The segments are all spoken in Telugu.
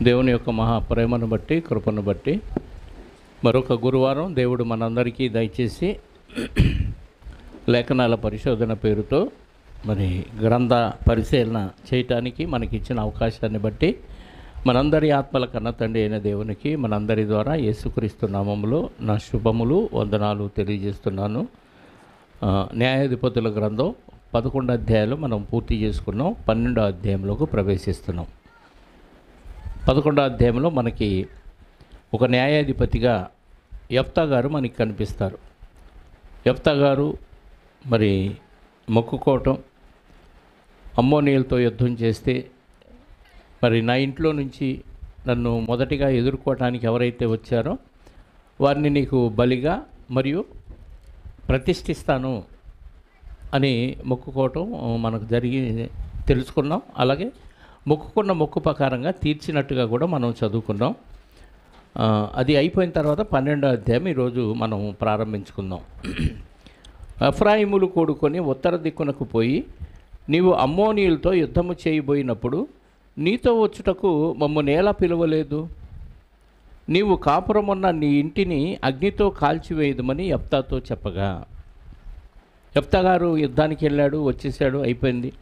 దేవుని యొక్క మహా ప్రేమను బట్టి కృపను బట్టి మరొక గురువారం దేవుడు మనందరికీ దయచేసి లేఖనాల పరిశోధన పేరుతో మరి గ్రంథ పరిశీలన చేయటానికి మనకి ఇచ్చిన అవకాశాన్ని బట్టి మనందరి ఆత్మల కన్న తండ్రి అయిన దేవునికి మనందరి ద్వారా యేసుక్రీస్తు నామములో నా శుభములు వందనాలు తెలియజేస్తున్నాను ఆ, న్యాయాధిపతుల గ్రంథం పదకొండు అధ్యాయాలు మనం పూర్తి చేసుకున్నాం పన్నెండో అధ్యాయంలోకి ప్రవేశిస్తున్నాం పదకొండో అధ్యాయంలో మనకి ఒక న్యాయాధిపతిగా యఫ్తా గారు మనకి కనిపిస్తారు యఫ్తా గారు మరి మొక్కుకోవటం అమ్మోనీయులతో యుద్ధం చేస్తే మరి నా ఇంట్లో నుంచి నన్ను మొదటిగా ఎదుర్కోవటానికి ఎవరైతే వచ్చారో వారిని నీకు బలిగా మరియు ప్రతిష్ఠిస్తాను అని మొక్కుకోవటం మనకు జరిగి తెలుసుకున్నాం అలాగే మొక్కుకున్న మొక్కు ప్రకారంగా తీర్చినట్టుగా కూడా మనం చదువుకున్నాం ఆ, అది అయిపోయిన తర్వాత పన్నెండో అధ్యాయం ఈరోజు మనం ప్రారంభించుకుందాం అఫ్రాయిములు కూడుకొని ఉత్తర దిక్కునకు పోయి నీవు అమ్మోనీయులతో యుద్ధము చేయబోయినప్పుడు నీతో వచ్చుటకు మమ్ము నేల పిలవలేదు నీవు కాపురమున్న నీ ఇంటిని అగ్నితో కాల్చివేయదమని యప్తాతో చెప్పగా యప్తా గారు యుద్ధానికి వెళ్ళాడు వచ్చేసాడు అయిపోయింది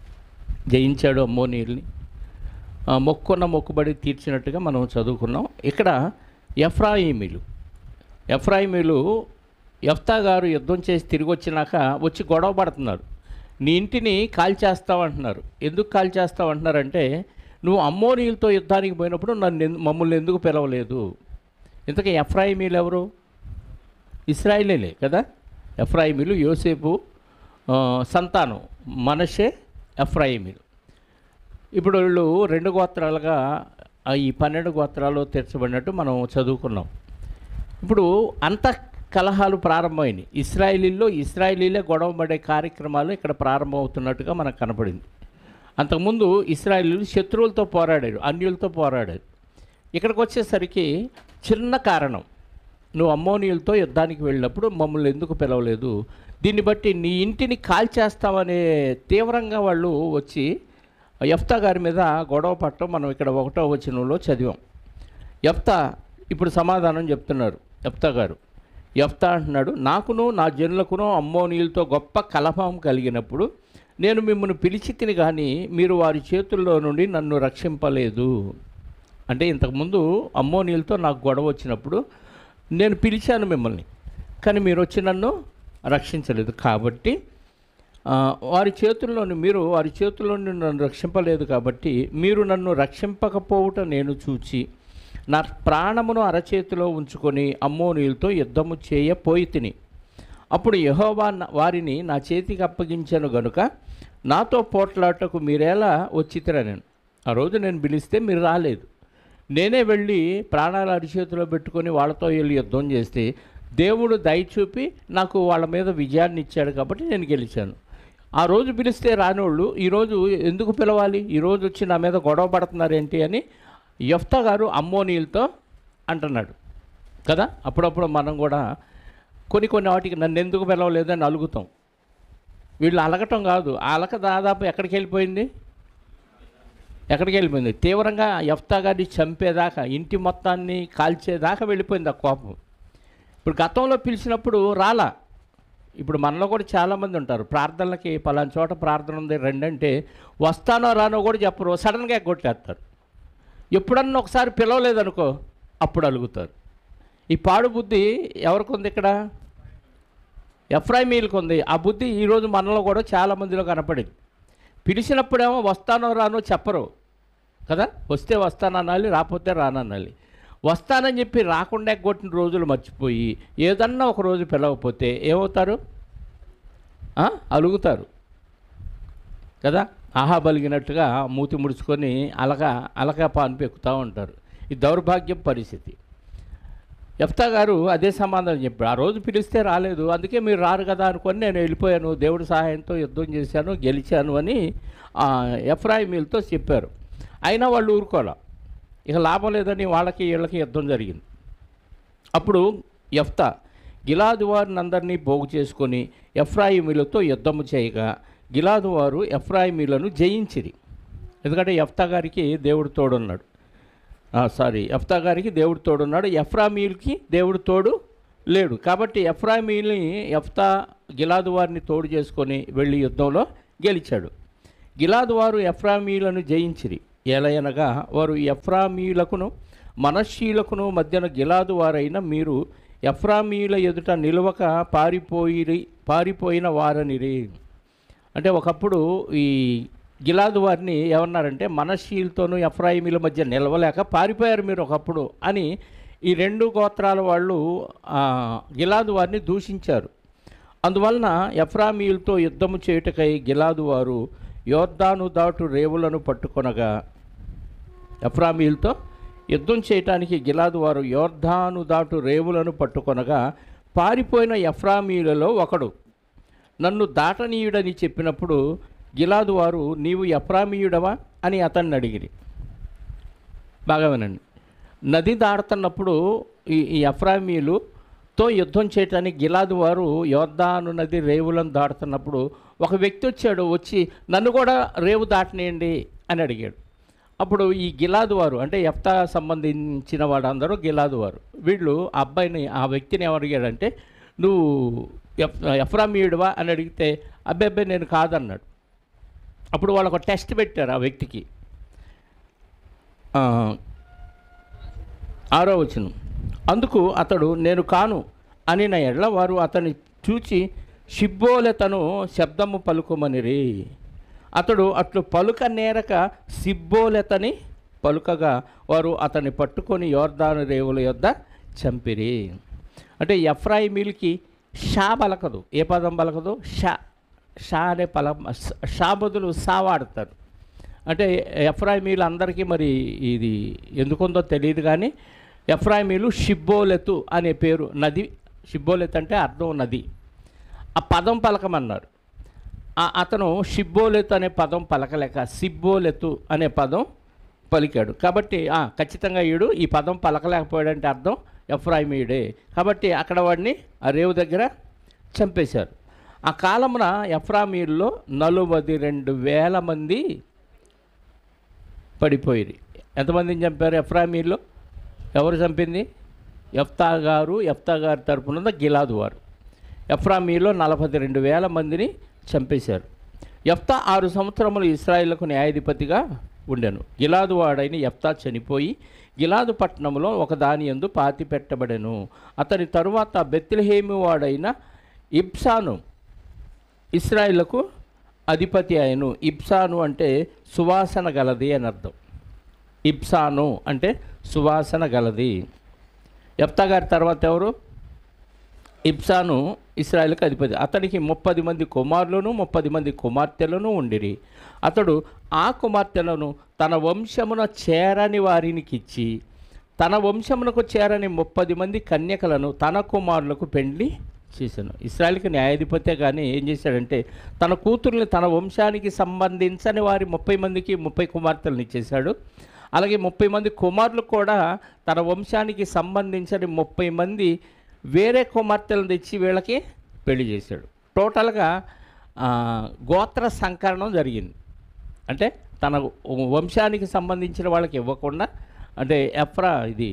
జయించాడు అమ్మోనీయుల్ని ఆ, మొక్కున్న మొక్కుబడి తీర్చినట్టుగా మనం చదువుకున్నాం ఇక్కడ ఎఫ్రాయిమీలు ఎఫ్రాయిమీలు యఫ్తా గారు యుద్ధం చేసి తిరిగి వచ్చినాక వచ్చి గొడవ పడుతున్నారు నీ ఇంటిని కాల్చేస్తావు అంటున్నారు ఎందుకు కాల్చేస్తావు అంటున్నారంటే నువ్వు అమ్మోనీయులతో యుద్ధానికి పోయినప్పుడు నన్ను ఎందు- మమ్మల్ని ఎందుకు పిలవలేదు ఇంతకీ ఎఫ్రాయిమీలు ఎవరు ఇస్రాయిలేలే కదా ఎఫ్రాయిమీలు యోసేపు ఆ, సంతానం మనషే ఎఫ్రాయిమీలు ఇప్పుడు వీళ్ళు రెండు గోత్రాలుగా ఆ ఈ పన్నెండు గోత్రాలు తీర్చబడినట్టు మనం చదువుకున్నాం ఇప్పుడు అంత కలహాలు ప్రారంభమైనవి ఇస్రాయేలీల్లో ఇస్రాయేలీలే గొడవ పడే కార్యక్రమాలు ఇక్కడ ప్రారంభమవుతున్నట్టుగా మనకు కనపడింది అంతకుముందు ఇస్రాయేలీలు శత్రువులతో పోరాడారు అన్యులతో పోరాడారు ఇక్కడికి వచ్చేసరికి చిన్న కారణం నువ్వు అమ్మోనియులతో యుద్ధానికి వెళ్ళినప్పుడు మమ్మల్ని ఎందుకు పిలవలేదు దీన్ని బట్టి నీ ఇంటిని కాల్చేస్తామనే తీవ్రంగా వాళ్ళు వచ్చి యఫ్తా గారి మీద గొడవ పట్టడం మనం ఇక్కడ ఒకటో వచనంలో చదివాం యఫ్తా ఇప్పుడు సమాధానం చెప్తున్నారు యఫ్తా గారు యఫ్తా అంటున్నాడు నాకును నా జనులకును అమ్మోనీయులతో గొప్ప కలహం కలిగినప్పుడు నేను మిమ్మల్ని పిలిచి తిని కానీ మీరు వారి చేతుల్లో నుండి నన్ను రక్షింపలేదు అంటే ఇంతకుముందు అమ్మోనీయులతో నాకు గొడవ వచ్చినప్పుడు నేను పిలిచాను మిమ్మల్ని కానీ మీరు వచ్చి నన్ను రక్షించలేదు కాబట్టి ఆ, వారి చేతుల్లోని మీరు వారి చేతుల్లో నుండి నన్ను రక్షింపలేదు కాబట్టి మీరు నన్ను రక్షింపకపోవుట నేను చూచి నా ప్రాణమును అరచేతిలో ఉంచుకొని అమ్మోనీయులతో యుద్ధము చేయపోయి తిని అప్పుడు యహోవా నా- వారిని నా చేతికి అప్పగించాను గనుక నాతో పోట్లాటకు మీరేలా వచ్చితరా నేను ఆ రోజు నేను పిలిస్తే మీరు రాలేదు నేనే వెళ్ళి ప్రాణాలు అరిచేతిలో పెట్టుకొని వాళ్ళతో వెళ్ళి యుద్ధం చేస్తే దేవుడు దయ చూపి నాకు వాళ్ళ మీద విజయాన్ని ఇచ్చాడు కాబట్టి నేను గెలిచాను ఆ రోజు పిలిస్తే రానోళ్ళు ఈరోజు ఎందుకు పిలవాలి ఈరోజు వచ్చి నా మీద గొడవ పడుతున్నారేంటి అని యఫ్తా గారు అమ్మోనీలతో అంటున్నాడు కదా అప్పుడప్పుడు మనం కూడా కొన్ని కొన్ని వాటికి నన్ను ఎందుకు పిలవలేదని అలుగుతాం వీళ్ళు అలగటం కాదు ఆ అలక దాదాపు ఎక్కడికి వెళ్ళిపోయింది ఎక్కడికి వెళ్ళిపోయింది తీవ్రంగా యఫ్తా గారిని చంపేదాకా ఇంటి మొత్తాన్ని కాల్చేదాకా వెళ్ళిపోయింది ఆ కోపం ఇప్పుడు గతంలో పిలిచినప్పుడు రాలా ఇప్పుడు మనలో కూడా చాలామంది ఉంటారు ప్రార్థనలకి పలానా చోట ప్రార్థన ఉంది రెండంటే వస్తానో రానో కూడా చెప్పరు సడన్గా ఎగ్గొట్టేస్తారు ఎప్పుడన్నా ఒకసారి పిలవలేదనుకో అప్పుడు అలుగుతారు ఈ పాడు బుద్ధి ఎవరికి ఉంది ఇక్కడ ఎఫ్రాయిమీలకు ఉంది ఆ బుద్ధి ఈరోజు మనలో కూడా చాలా మందిలో కనపడింది పిలిచినప్పుడేమో వస్తానో రానో చెప్పరు కదా వస్తే వస్తాననాలి రాకపోతే రాననాలి వస్తానని చెప్పి రాకుండా ఎగ్గొట్టిన రోజులు మర్చిపోయి ఏదన్నా ఒక రోజు పిలవకపోతే ఏమవుతారు ఆ? అలుగుతారు కదా ఆహా బలిగినట్టుగా మూతి ముడుచుకొని అలక అలక పాను పెక్కుతూ ఉంటారు ఈ దౌర్భాగ్యం పరిస్థితి యఫ్తా గారు అదే సమాధానం చెప్పాడు ఆ రోజు పిలిస్తే రాలేదు అందుకే మీరు రారు కదా అనుకొని నేను వెళ్ళిపోయాను దేవుడి సహాయంతో యుద్ధం చేశాను గెలిచాను అని ఆ, ఎఫ్రాయిమీలతో చెప్పారు అయినా వాళ్ళు ఊరుకోలే ఇక లాభం లేదని వాళ్ళకి వీళ్ళకి యుద్ధం జరిగింది అప్పుడు యఫ్తా గిలాదు వారిని అందరినీ పోగు చేసుకొని ఎఫ్రాయిమీలతో యుద్ధము చేయగా గిలాదు వారు ఎఫ్రాయిమీలను జయించిరి ఎందుకంటే యఫ్తా గారికి దేవుడు తోడున్నాడు ఆ, సారీ ఎఫ్తా గారికి దేవుడు తోడున్నాడు ఎఫ్రామీయులకి దేవుడు తోడు లేడు కాబట్టి ఎఫ్రామీల్ని ఎఫ్తా గిలాదు వారిని తోడు చేసుకొని వెళ్ళి యుద్ధంలో గెలిచాడు గిలాదు వారు ఎఫ్రామీలను జయించిరి ఎలయనగా వారు ఎఫ్రామీయులకును మనశ్శీలకును మధ్యన గిలాదు వారైన మీరు ఎఫ్రామీయుల ఎదుట నిలవక పారిపోయి పారిపోయిన వారనిరి అంటే ఒకప్పుడు ఈ గిలాదు వారిని ఏమన్నారంటే మనశీలతోనూ ఎఫ్రాయిమీల మధ్య నిలవలేక పారిపోయారు మీరు ఒకప్పుడు అని ఈ రెండు గోత్రాల వాళ్ళు ఆ, గిలాదు వారిని దూషించారు అందువలన ఎఫ్రామీయులతో యుద్ధము చేయుటకై గిలాదు వారు యోర్దాను దాటు రేవులను పట్టుకొనగా ఎఫ్రామీయులతో యుద్ధం చేయటానికి గిలాదు వారు యోర్ధాను దాటు రేవులను పట్టుకొనగా పారిపోయిన ఎఫ్రామీయులలో ఒకడు నన్ను దాటనీయుడని చెప్పినప్పుడు గిలాదు వారు నీవు ఎఫ్రామీయుడవా అని అతన్ని అడిగిరి బాగా వినండి నది దాడుతున్నప్పుడు ఈ ఈ ఎఫ్రామీయులుతో యుద్ధం చేయటానికి గిలాదు వారు యోర్దాను నది రేవులను దాటుతున్నప్పుడు ఒక వ్యక్తి వచ్చాడు వచ్చి నన్ను కూడా రేవు దాటనేయండి అని అడిగాడు అప్పుడు ఈ గిలాదు వారు అంటే ఎఫ్తా సంబంధించిన వాడందరూ గిలాదు వారు వీళ్ళు ఆ అబ్బాయిని ఆ వ్యక్తిని ఏమడిగాడంటే నువ్వు ఎఫ్ ఎఫ్రామీయుడివా అని అడిగితే అబ్బాయి అబ్బాయి నేను కాదన్నాడు అప్పుడు వాళ్ళు ఒక టెస్ట్ పెట్టారు ఆ వ్యక్తికి ఆ, ఆరో వచనం అందుకు అతడు నేను కాను అని నా ఎడ్ల వారు అతన్ని చూచి షిబ్బోలెతను శబ్దము పలుకుమనిరి అతడు అట్లు పలుక నేరక సిబ్బోలెతని పలుకగా వారు అతన్ని పట్టుకొని యోర్దాను రేవుల యొద్ద చంపిరి అంటే ఎఫ్రాయిమీలకి షా పలకదు ఏ పదం పలకదు షా షా అనే పల షా బదులు సా వాడతారు అంటే ఎఫ్రాయిమీలు అందరికీ మరి ఇది ఎందుకుందో తెలియదు కానీ ఎఫ్రాయిమీలు షిబ్బోలెతు అనే పేరు నది షిబ్బోలెత్ అంటే అర్థం నది ఆ పదం పలకమన్నారు ఆ- అతను షిబ్బోలెతు అనే పదం పలకలేక సిబ్బోలెతు అనే పదం పలికాడు కాబట్టి ఆ, ఖచ్చితంగా ఈడు ఈ పదం పలకలేకపోయాడంటే అర్థం ఎఫ్రాయిమీయుడే కాబట్టి అక్కడ వాడిని ఆ రేవు దగ్గర చంపేశారు ఆ కాలమున ఎఫ్రామీల్లో నలుబది రెండు వేల మంది పడిపోయింది ఎంతమందిని చంపారు ఎఫ్రామీల్లో ఎవరు చంపింది ఎఫ్తా గారు ఎఫ్తా గారి తరపున గిలాదు వారు ఎఫ్రామీలో నలభై రెండు వేల మందిని చంపేశారు ఎఫ్తా ఆరు సంవత్సరములు ఇస్రాయిల్కు న్యాయాధిపతిగా ఉండెను గిలాదు వాడైన ఎఫ్తా చనిపోయి గిలాదు పట్టణంలో ఒక దాని యందు పాతి పెట్టబడెను అతని తరువాత బెత్లహేమి వాడైన ఇబ్సాను ఇస్రాయిలకు అధిపతి అయిను ఇబ్సాను అంటే సువాసన గలది అని అర్థం ఇబ్సాను అంటే సువాసన గలది ఎప్తా గారి తర్వాత ఎవరు ఇబ్సాను ఇస్రాయేల్కి అధిపతి అతనికి ముప్పది మంది కుమారులను ముప్పది మంది కుమార్తెలను ఉండిరి అతడు ఆ కుమార్తెలను తన వంశమున చేరని వారికి ఇచ్చి తన వంశమునకు చేరని ముప్పది మంది కన్యకలను తన కుమారులకు పెండ్లి చేశాను ఇస్రాయల్కి న్యాయాధిపతే కానీ ఏం చేశాడంటే తన కూతుర్ని తన వంశానికి సంబంధించని వారి ముప్పై మందికి ముప్పై కుమార్తెలను ఇచ్చేశాడు అలాగే ముప్పై మంది కుమారులు కూడా తన వంశానికి సంబంధించని ముప్పై మంది వేరే కుమార్తెలను తెచ్చి వీళ్ళకి పెళ్లి చేశాడు టోటల్గా ఆ, గోత్ర సంకరణం జరిగింది అంటే తన వంశానికి సంబంధించిన వాళ్ళకి ఇవ్వకుండా అంటే ఎఫ్రా ఇది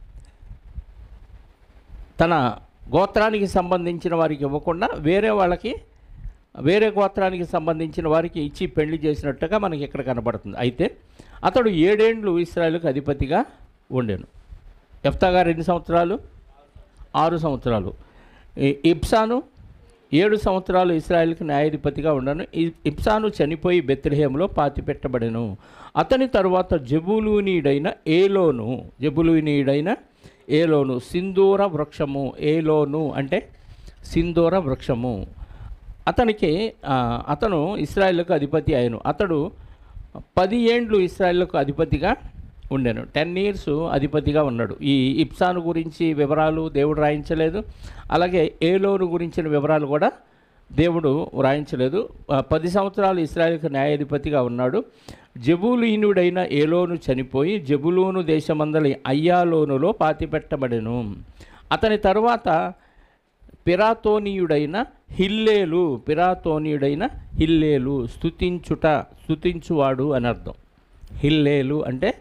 తన గోత్రానికి సంబంధించిన వారికి ఇవ్వకుండా వేరే వాళ్ళకి వేరే గోత్రానికి సంబంధించిన వారికి ఇచ్చి పెళ్లి చేసినట్టుగా మనకి ఇక్కడ కనబడుతుంది అయితే అతడు ఏడేండ్లు ఇస్రాయల్కి అధిపతిగా ఉండెను ఎఫ్తా గారు ఎన్ని సంవత్సరాలు ఆరు సంవత్సరాలు ఈ- ఇబ్సాను ఏడు సంవత్సరాలు ఇస్రాయల్కి న్యాయాధిపతిగా ఉండను ఈ- ఇబ్సాను చనిపోయి బెత్లహేములో పాతిపెట్టబడెను అతని తరువాత జబులూనీయుడైన ఏలోను జబులూనీయుడైన ఏలోను సింధూర వృక్షము ఏలోను అంటే సింధూర వృక్షము అతనికి ఆ, అతను ఇస్రాయేల్కు అధిపతి అయ్యను అతడు పది ఏండ్లు ఇస్రాయేల్కు అధిపతిగా ఉండెను టెన్ ఇయర్స్ అధిపతిగా ఉన్నాడు ఈ ఇప్సాను గురించి వివరాలు దేవుడు రాయించలేదు అలాగే ఏలోను గురించిన వివరాలు కూడా దేవుడు వ్రాయించలేదు ఆ, పది సంవత్సరాలు ఇస్రాయేల్కి న్యాయాధిపతిగా ఉన్నాడు జబులీనుడైన ఏలోను చనిపోయి జబులూను దేశమందలి అయ్యాలోనులో పాతిపెట్టబడెను అతని తరువాత పిరాతోనీయుడైన హిల్లేలు పిరాతోనీయుడైన హిల్లేలు స్తుతించుట స్తుతించువాడు అని అర్థం హిల్లేలు అంటే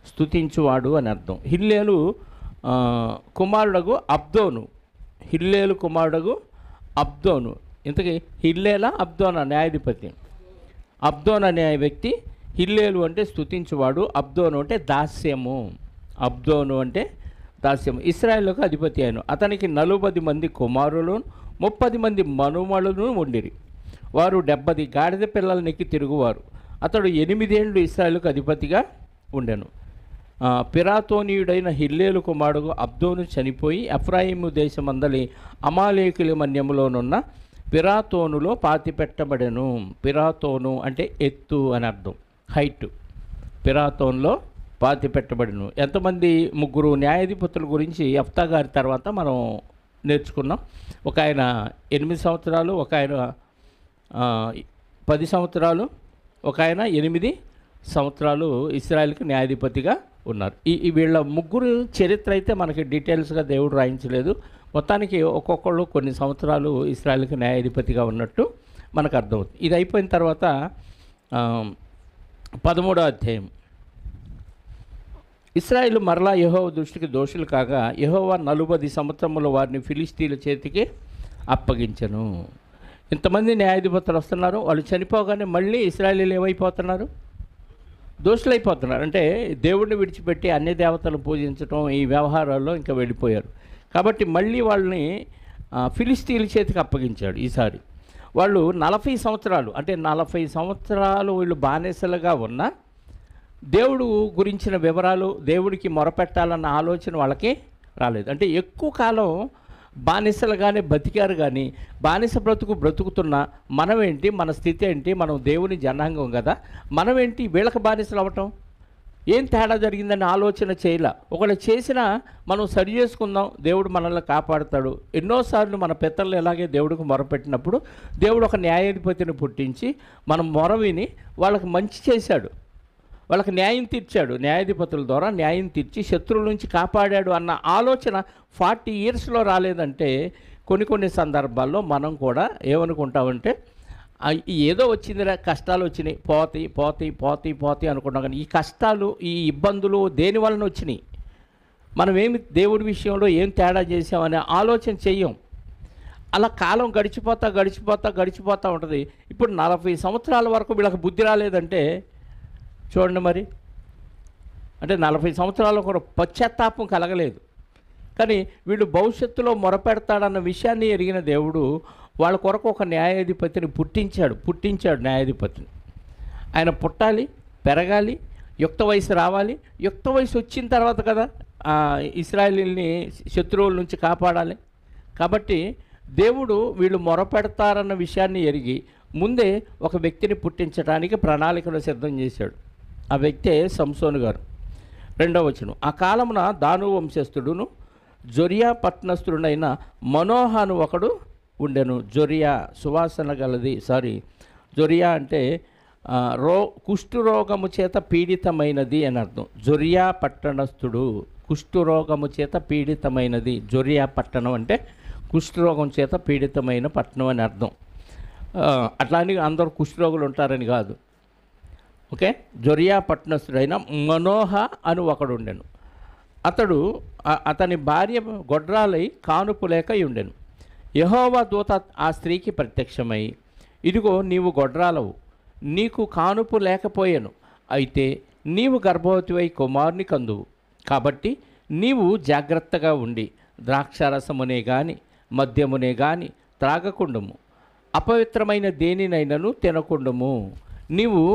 స్తుతించువాడు అని అర్థం హిల్లేలు ఆ, కుమారుడగు అబ్దోను హిల్లేలు కుమారుడగు అబ్దోను ఇంతకీ హిల్లేలా అబ్దోనా న్యాయాధిపతి అబ్దోన్ అనే వ్యక్తి హిల్లేలు అంటే స్తుతించువాడు అబ్దోను అంటే దాస్యము అబ్దోను అంటే దాస్యము ఇస్రాయేల్కు అధిపతి అయిన అతనికి నలుబది మంది కుమారులు ముప్పది మంది మనుమలను ఉండిరి వారు డెబ్బది గాడిద పిల్లలనికి తిరుగువారు అతడు ఎనిమిదేండ్లు ఇస్రాయేల్కు అధిపతిగా ఉండెను ఆ, పిరాతోనీయుడైన హిల్లేలు కుమారుడు అబ్దోను చనిపోయి ఎఫ్రాయిము దేశమందలి అమాలేకుల మన్యములోనున్న పిరాతోనులో పాతిపెట్టబడెను పిరాతోను అంటే ఎత్తు అని అర్థం హైట్ పిరాతోన్లో పాతి పెట్టబడిను ఎంతమంది ముగ్గురు న్యాయాధిపతుల గురించి ఎఫ్తా గారి తర్వాత మనం నేర్చుకున్నాం ఒక ఆయన ఎనిమిది సంవత్సరాలు ఒక ఆయన ఆ, పది సంవత్సరాలు ఒక ఆయన ఎనిమిది సంవత్సరాలు ఇస్రాయల్కి న్యాయాధిపతిగా ఉన్నారు ఈ ఈ వీళ్ళ ముగ్గురు చరిత్ర అయితే మనకి డీటెయిల్స్గా దేవుడు రాయించలేదు మొత్తానికి ఒక్కొక్కళ్ళు కొన్ని సంవత్సరాలు ఇస్రాయల్కి న్యాయాధిపతిగా ఉన్నట్టు మనకు అర్థమవుతుంది ఇది అయిపోయిన తర్వాత ఆ, పదమూడో అధ్యాయం ఇస్రాయేల్ మరలా యెహోవా దృష్టికి దోషులు కాగా యెహోవా నలుబది సంవత్సరముల వారిని ఫిలిస్తీన్ల చేతికి అప్పగించను ఇంతమంది న్యాయాధిపతులు వస్తున్నారు వాళ్ళు చనిపోగానే మళ్ళీ ఇస్రాయేలీలు ఏమైపోతున్నారు దోషులైపోతున్నారు అంటే దేవుడిని విడిచిపెట్టి అన్య దేవతలను పూజించడం ఈ వ్యవహారాల్లో ఇంకా వెళ్ళిపోయారు కాబట్టి మళ్ళీ వాళ్ళని ఆ, ఫిలిస్తీన్ల చేతికి అప్పగించాడు ఈసారి వాళ్ళు నలభై సంవత్సరాలు అంటే నలభై సంవత్సరాలు వీళ్ళు బానిసలుగా ఉన్నా దేవుడు గురించిన వివరాలు దేవుడికి మొరపెట్టాలన్న ఆలోచన వాళ్ళకి రాలేదు అంటే ఎక్కువ కాలం బానిసలుగానే బతికారు కానీ బానిస బ్రతుకు బ్రతుకుతున్న మనమేంటి మన స్థితి ఏంటి మనం దేవుని జనాంగం కదా మనమేంటి వీళ్ళకి బానిసలు అవ్వటం ఏం తేడా జరిగిందని ఆలోచన చేయలే ఒకవేళ చేసినా మనం సరి చేసుకుందాం దేవుడు మనల్ని కాపాడుతాడు ఎన్నోసార్లు మన పెద్దలు ఎలాగే దేవుడికి మొరపెట్టినప్పుడు దేవుడు ఒక న్యాయాధిపతిని పుట్టించి మనం మొర విని వాళ్ళకి మంచి చేశాడు వాళ్ళకి న్యాయం తీర్చాడు న్యాయాధిపతుల ద్వారా న్యాయం తీర్చి శత్రువుల నుంచి కాపాడాడు అన్న ఆలోచన ఫార్టీ ఇయర్స్లో రాలేదంటే కొన్ని కొన్ని సందర్భాల్లో మనం కూడా ఏమనుకుంటామంటే ఆ, ఈ ఏదో వచ్చిందిరా కష్టాలు వచ్చినాయి పోతాయి పోతాయి పోతాయి పోతాయి అనుకున్నాం కానీ ఈ కష్టాలు ఈ ఇబ్బందులు దేని వలన వచ్చినాయి మనం ఏమి దేవుడి విషయంలో ఏం తేడా చేసామనే ఆలోచన చెయ్యం అలా కాలం గడిచిపోతా గడిచిపోతా గడిచిపోతూ ఉంటుంది ఇప్పుడు నలభై సంవత్సరాల వరకు వీళ్ళకి బుద్ధి రాలేదంటే చూడండి మరి అంటే నలభై సంవత్సరాల ఒక పశ్చాత్తాపం కలగలేదు కానీ వీడు భవిష్యత్తులో మొరపెడతాడన్న విషయాన్ని ఎరిగిన దేవుడు వాళ్ళ కొరకు ఒక న్యాయాధిపతిని పుట్టించాడు పుట్టించాడు న్యాయాధిపతిని ఆయన పుట్టాలి పెరగాలి యుక్త వయసు రావాలి యుక్త వయసు వచ్చిన తర్వాత కదా ఆ, ఇస్రాయేలీల్ని శత్రువుల నుంచి కాపాడాలి కాబట్టి దేవుడు వీళ్ళు మొరపెడతారన్న విషయాన్ని ఎరిగి ముందే ఒక వ్యక్తిని పుట్టించడానికి ప్రణాళికను సిద్ధం చేశాడు ఆ వ్యక్తే సంసోను గారు రెండవ వచనం ఆ కాలమున దాను వంశస్థుడును జొరియా పట్టణస్థుడునైన మనోహాను ఒకడు ఉండెను జొరియా సువాసన గలది సారీ జొరియా అంటే ఆ, రో కుష్ఠురోగము చేత పీడితమైనది అని అర్థం జొరియా పట్టణస్థుడు కుష్ఠురోగము చేత పీడితమైనది జొరియా పట్టణం అంటే కుష్ఠరోగం చేత పీడితమైన పట్టణం అని అర్థం ఆ, అట్లా అని అందరూ కుష్ఠరోగులు ఉంటారని కాదు ఓకే జొరియా పట్టణస్థుడైన మనోహ అని ఒకడు ఉండెను అతడు ఆ- అతని భార్య గొడ్రాలై కానుపు లేక ఉండెను యహోవా దూత ఆ స్త్రీకి ప్రత్యక్షమై ఇదిగో నీవు గొడ్రాలవు నీకు కానుపు లేకపోయాను అయితే నీవు గర్భవతివై కుమారుని కందువు కాబట్టి నీవు జాగ్రత్తగా ఉండి ద్రాక్షారసమునే గాని మద్యమునే గాని త్రాగకుండము అపవిత్రమైన దేనినైనను తినకుండము నీవు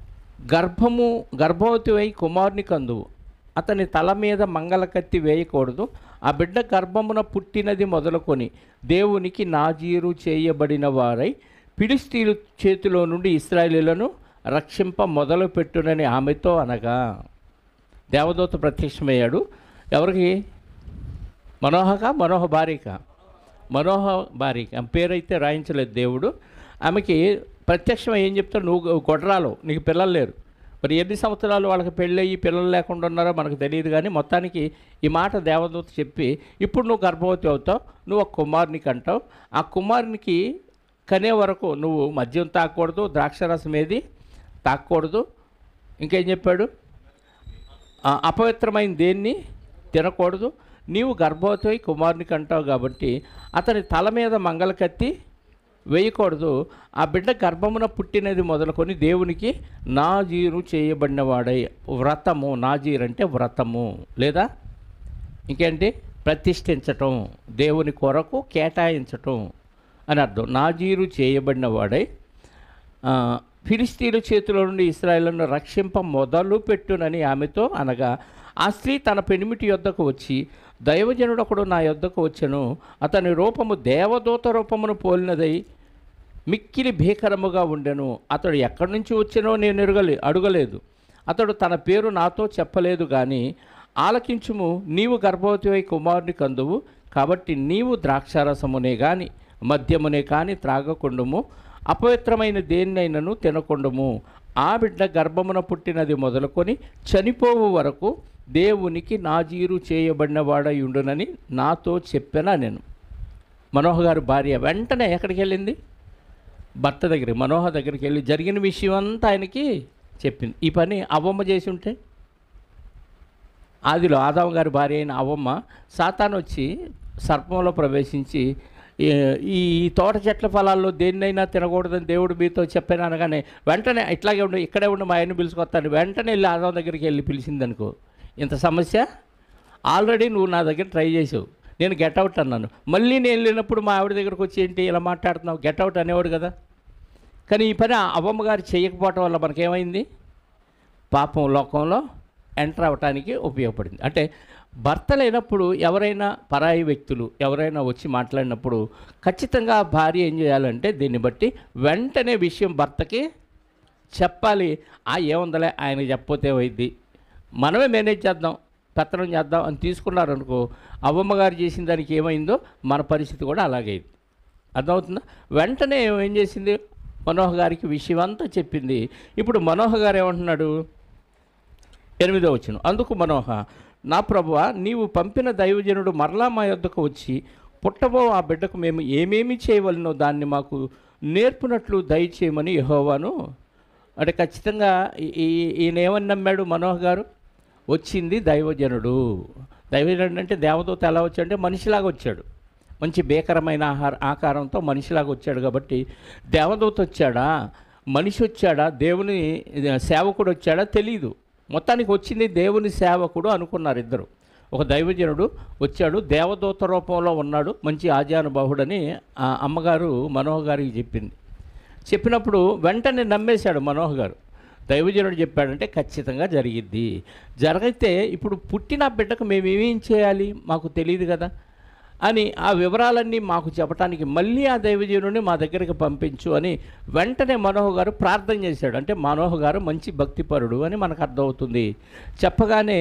గర్భము గర్భవతివై కుమారుని కందువు అతని తల మీద మంగళకత్తి వేయకూడదు ఆ బిడ్డ గర్భమున పుట్టినది మొదలుకొని దేవునికి నాజీరు చేయబడిన వారై ఫిలిస్తీన్ల చేతిలో నుండి ఇస్రాయేలీలను రక్షింప మొదలుపెట్టునని ఆమెతో అనగా దేవదూత ప్రత్యక్షమయ్యాడు ఎవరికి మనోహక మనోహ భార్యక మనోహ భార్యకి ఆమె పేరైతే రాయించలేదు దేవుడు ఆమెకి ప్రత్యక్షం ఏం చెప్తాడు నువ్వు గొడ్రాలు నీకు పిల్లలు లేరు మరి ఎన్ని సంవత్సరాలు వాళ్ళకి పెళ్ళయ్యి పిల్లలు లేకుండా ఉన్నారో మనకు తెలియదు కానీ మొత్తానికి ఈ మాట దేవదూత చెప్పి ఇప్పుడు నువ్వు గర్భవతి అవుతావు నువ్వు ఒక కుమారునికి అంటావు ఆ కుమారునికి కనే వరకు నువ్వు మద్యం తాగకూడదు ద్రాక్షరసం ఏది తాగకూడదు ఇంకేం చెప్పాడు ఆ, అపవిత్రమైన దేన్ని తినకూడదు నీవు గర్భవతి కుమారునికి అంటావు కాబట్టి అతని తల మీద మంగళకత్తి వేయకూడదు ఆ బిడ్డ గర్భమున పుట్టినది మొదలుకొని దేవునికి నాజీరు చేయబడినవాడై వ్రతము నాజీర్ అంటే వ్రతము లేదా ఇంకేంటి ప్రతిష్ఠించటం దేవుని కొరకు కేటాయించటం అని అర్థం నాజీరు చేయబడిన వాడై ఆ, ఫిలిస్తీన్ల చేతిలో నుండి ఇస్రాయేళ్లను రక్షింప మొదలు పెట్టునని ఆమెతో అనగా ఆ స్త్రీ తన పెనిమిటి యొద్దకు వచ్చి దైవజనుడు ఒకడు నా యొద్దకు వచ్చెను అతని రూపము దేవదూత రూపమును పోలినదై మిక్కిలి భీకరముగా ఉండెను అతడు ఎక్కడి నుంచి వచ్చానో నేను ఎరగలే అడగలేదు అతడు తన పేరు నాతో చెప్పలేదు కానీ ఆలకించుము నీవు గర్భవతివై కుమారుని కందువు కాబట్టి నీవు ద్రాక్షారసమునే గాని మద్యమునే కాని త్రాగకుండుము అపవిత్రమైన దేన్నైనను తినకుండుము ఆ బిడ్డ గర్భమున పుట్టినది మొదలుకొని చనిపోవు వరకు దేవునికి నాజీరు చేయబడిన వాడై ఉండునని నాతో చెప్పినా నేను మనోహర్ గారి భార్య వెంటనే ఎక్కడికి వెళ్ళింది భర్త దగ్గరికి మనోహర్ దగ్గరికి వెళ్ళి జరిగిన విషయం అంతా ఆయనకి చెప్పింది ఈ పని అవ్వమ్మ చేసి ఉంటే ఆదిలో ఆదాం గారి భార్య అయిన అవ్వమ్మ సాతాను వచ్చి సర్పంలో ప్రవేశించి ఈ- ఈ తోట చెట్ల ఫలాల్లో దేన్నైనా తినకూడదని దేవుడు మీతో చెప్పాను అనగానే వెంటనే ఇట్లాగే ఉండు ఇక్కడే ఉండి మా ఆయన్ని పిలుచుకొస్తాను వెంటనే వెళ్ళి ఆదాం దగ్గరికి వెళ్ళి పిలిచిందనుకో ఇంత సమస్య ఆల్రెడీ నువ్వు నా దగ్గర ట్రై చేసావు నేను గెట్ అవుట్ అన్నాను మళ్ళీ నేను వెళ్ళినప్పుడు మా ఆవిడ దగ్గరకు వచ్చి ఏంటి ఇలా మాట్లాడుతున్నావు గెట్ అవుట్ అనేవాడు కదా కానీ ఈ పని అవ్వమ్మ గారు చేయకపోవటం వల్ల మనకేమైంది పాపం లోకంలో ఎంటర్ అవ్వటానికి ఉపయోగపడింది అంటే భర్త లేనప్పుడు ఎవరైనా పరాయి వ్యక్తులు ఎవరైనా వచ్చి మాట్లాడినప్పుడు ఖచ్చితంగా ఆ భార్య ఏం చేయాలంటే దీన్ని బట్టి వెంటనే విషయం భర్తకి చెప్పాలి ఆ ఏముందలే ఆయనకి చెప్పపోతే వైద్ది మనమే మేనేజ్ చేద్దాం పెత్తనం చేద్దాం అని తీసుకున్నారనుకో అవ్వమ్మ గారు చేసిన దానికి ఏమైందో మన పరిస్థితి కూడా అలాగే అయింది అర్థమవుతుందా వెంటనే ఏం చేసింది మనోహర్ గారికి విషయం అంతా చెప్పింది ఇప్పుడు మనోహర్ గారు ఏమంటున్నాడు ఎనిమిదో వచ్చిన అందుకు మనోహ నా ప్రభువ నీవు పంపిన దైవజనుడు మరలా మా యొద్దకు వచ్చి పుట్టబో ఆ బిడ్డకు మేము ఏమేమి చేయవలనో దాన్ని మాకు నేర్పునట్లు దయచేయమని యెహోవాను అంటే ఖచ్చితంగా ఈ- ఈ- ఈయన ఏమని నమ్మాడు మనోహర్ గారు వచ్చింది దైవజనుడు దైవజనుడు అంటే దేవదూత ఎలా వచ్చాడంటే మనిషిలాగా వచ్చాడు మంచి భీకరమైన ఆహార ఆకారంతో మనిషిలాగా వచ్చాడు కాబట్టి దేవదూత వచ్చాడా మనిషి వచ్చాడా దేవుని ఇది, సేవకుడు వచ్చాడా తెలియదు మొత్తానికి వచ్చింది దేవుని సేవకుడు అనుకున్నారు ఇద్దరు ఒక దైవజనుడు వచ్చాడు దేవదూత రూపంలో ఉన్నాడు మంచి ఆజానుబాహుడని ఆ అమ్మగారు మనోహర్ గారికి చెప్పింది చెప్పినప్పుడు వెంటనే నమ్మేశాడు మనోహర్ గారు దైవజనుడు చెప్పాడంటే ఖచ్చితంగా జరిగిద్ది జరిగితే ఇప్పుడు పుట్టిన బిడ్డకు మేము ఏమేం చేయాలి మాకు తెలియదు కదా అని ఆ వివరాలన్నీ మాకు చెప్పడానికి మళ్ళీ ఆ దైవజనుడిని మా దగ్గరికి పంపించు అని వెంటనే మనోహర్ గారు ప్రార్థన చేశాడు అంటే మనోహర్ గారు మంచి భక్తిపరుడు అని మనకు అర్థమవుతుంది చెప్పగానే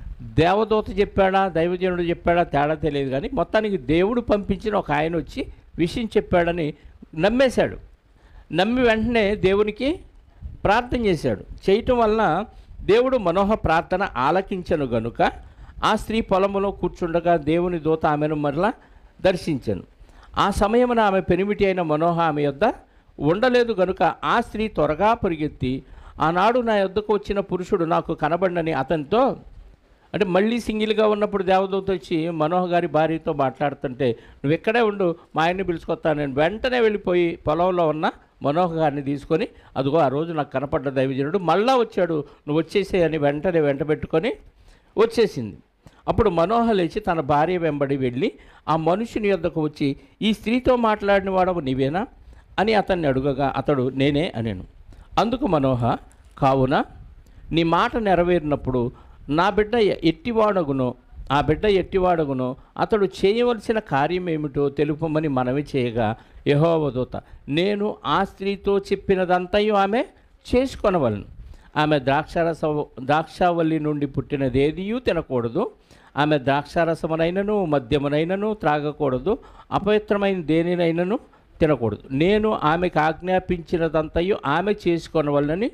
దేవదూత చెప్పాడా దైవజనుడు చెప్పాడా తేడా తెలియదు కానీ మొత్తానికి దేవుడు పంపించిన ఒక ఆయన వచ్చి విషయం చెప్పాడని నమ్మేశాడు నమ్మి వెంటనే దేవునికి ప్రార్థన చేశాడు చేయటం వలన దేవుడు మనోహ ప్రార్థన ఆలకించను గనుక ఆ స్త్రీ పొలములో కూర్చుండగా దేవుని దూత ఆమెను మరలా దర్శించను ఆ సమయమున ఆమె పెనిమిటి అయిన మనోహ ఆమె యొద్ద ఉండలేదు గనుక ఆ స్త్రీ త్వరగా పరిగెత్తి ఆనాడు నా యొద్దకు వచ్చిన పురుషుడు నాకు కనబడినని అతనితో అంటే మళ్ళీ సింగిల్గా ఉన్నప్పుడు దేవదూత వచ్చి మనోహర్ గారి భార్యతో మాట్లాడుతుంటే నువ్వు ఇక్కడే ఉండు మా ఆయన్ని పిలుచుకొస్తాను నేను వెంటనే వెళ్ళిపోయి పొలంలో ఉన్న మనోహర్ గారిని తీసుకొని అదిగో ఆ రోజు నాకు కనపడ్డ దైవజనుడు మళ్ళా వచ్చాడు నువ్వు వచ్చేసే అని వెంటనే వెంట పెట్టుకొని వచ్చేసింది అప్పుడు మనోహర్ లేచి తన భార్య వెంబడి వెళ్ళి ఆ మనుషుని యొద్దకు వచ్చి ఈ స్త్రీతో మాట్లాడిన వాడవు నీవేనా అని అతన్ని అడుగగా అతడు నేనే అనేను అందుకు మనోహ కావున నీ మాట నెరవేరినప్పుడు నా బిడ్డ ఎ- ఎట్టివాడగునో ఆ బిడ్డ ఎట్టివాడగునో అతడు చేయవలసిన కార్యం ఏమిటో తెలుపమని మనవి చేయగా యహోవదూత నేను ఆ స్త్రీతో చెప్పినదంతయు ఆమె చేసుకొనవలను ఆమె ద్రాక్షారస ద్రాక్షావల్లి నుండి పుట్టినదేదియూ తినకూడదు ఆమె ద్రాక్షారసమునైనను మద్యమునైనను త్రాగకూడదు అపవిత్రమైన దేనినైనను తినకూడదు నేను ఆమెకు ఆజ్ఞాపించినదంతయు ఆమె చేసుకొనవలనని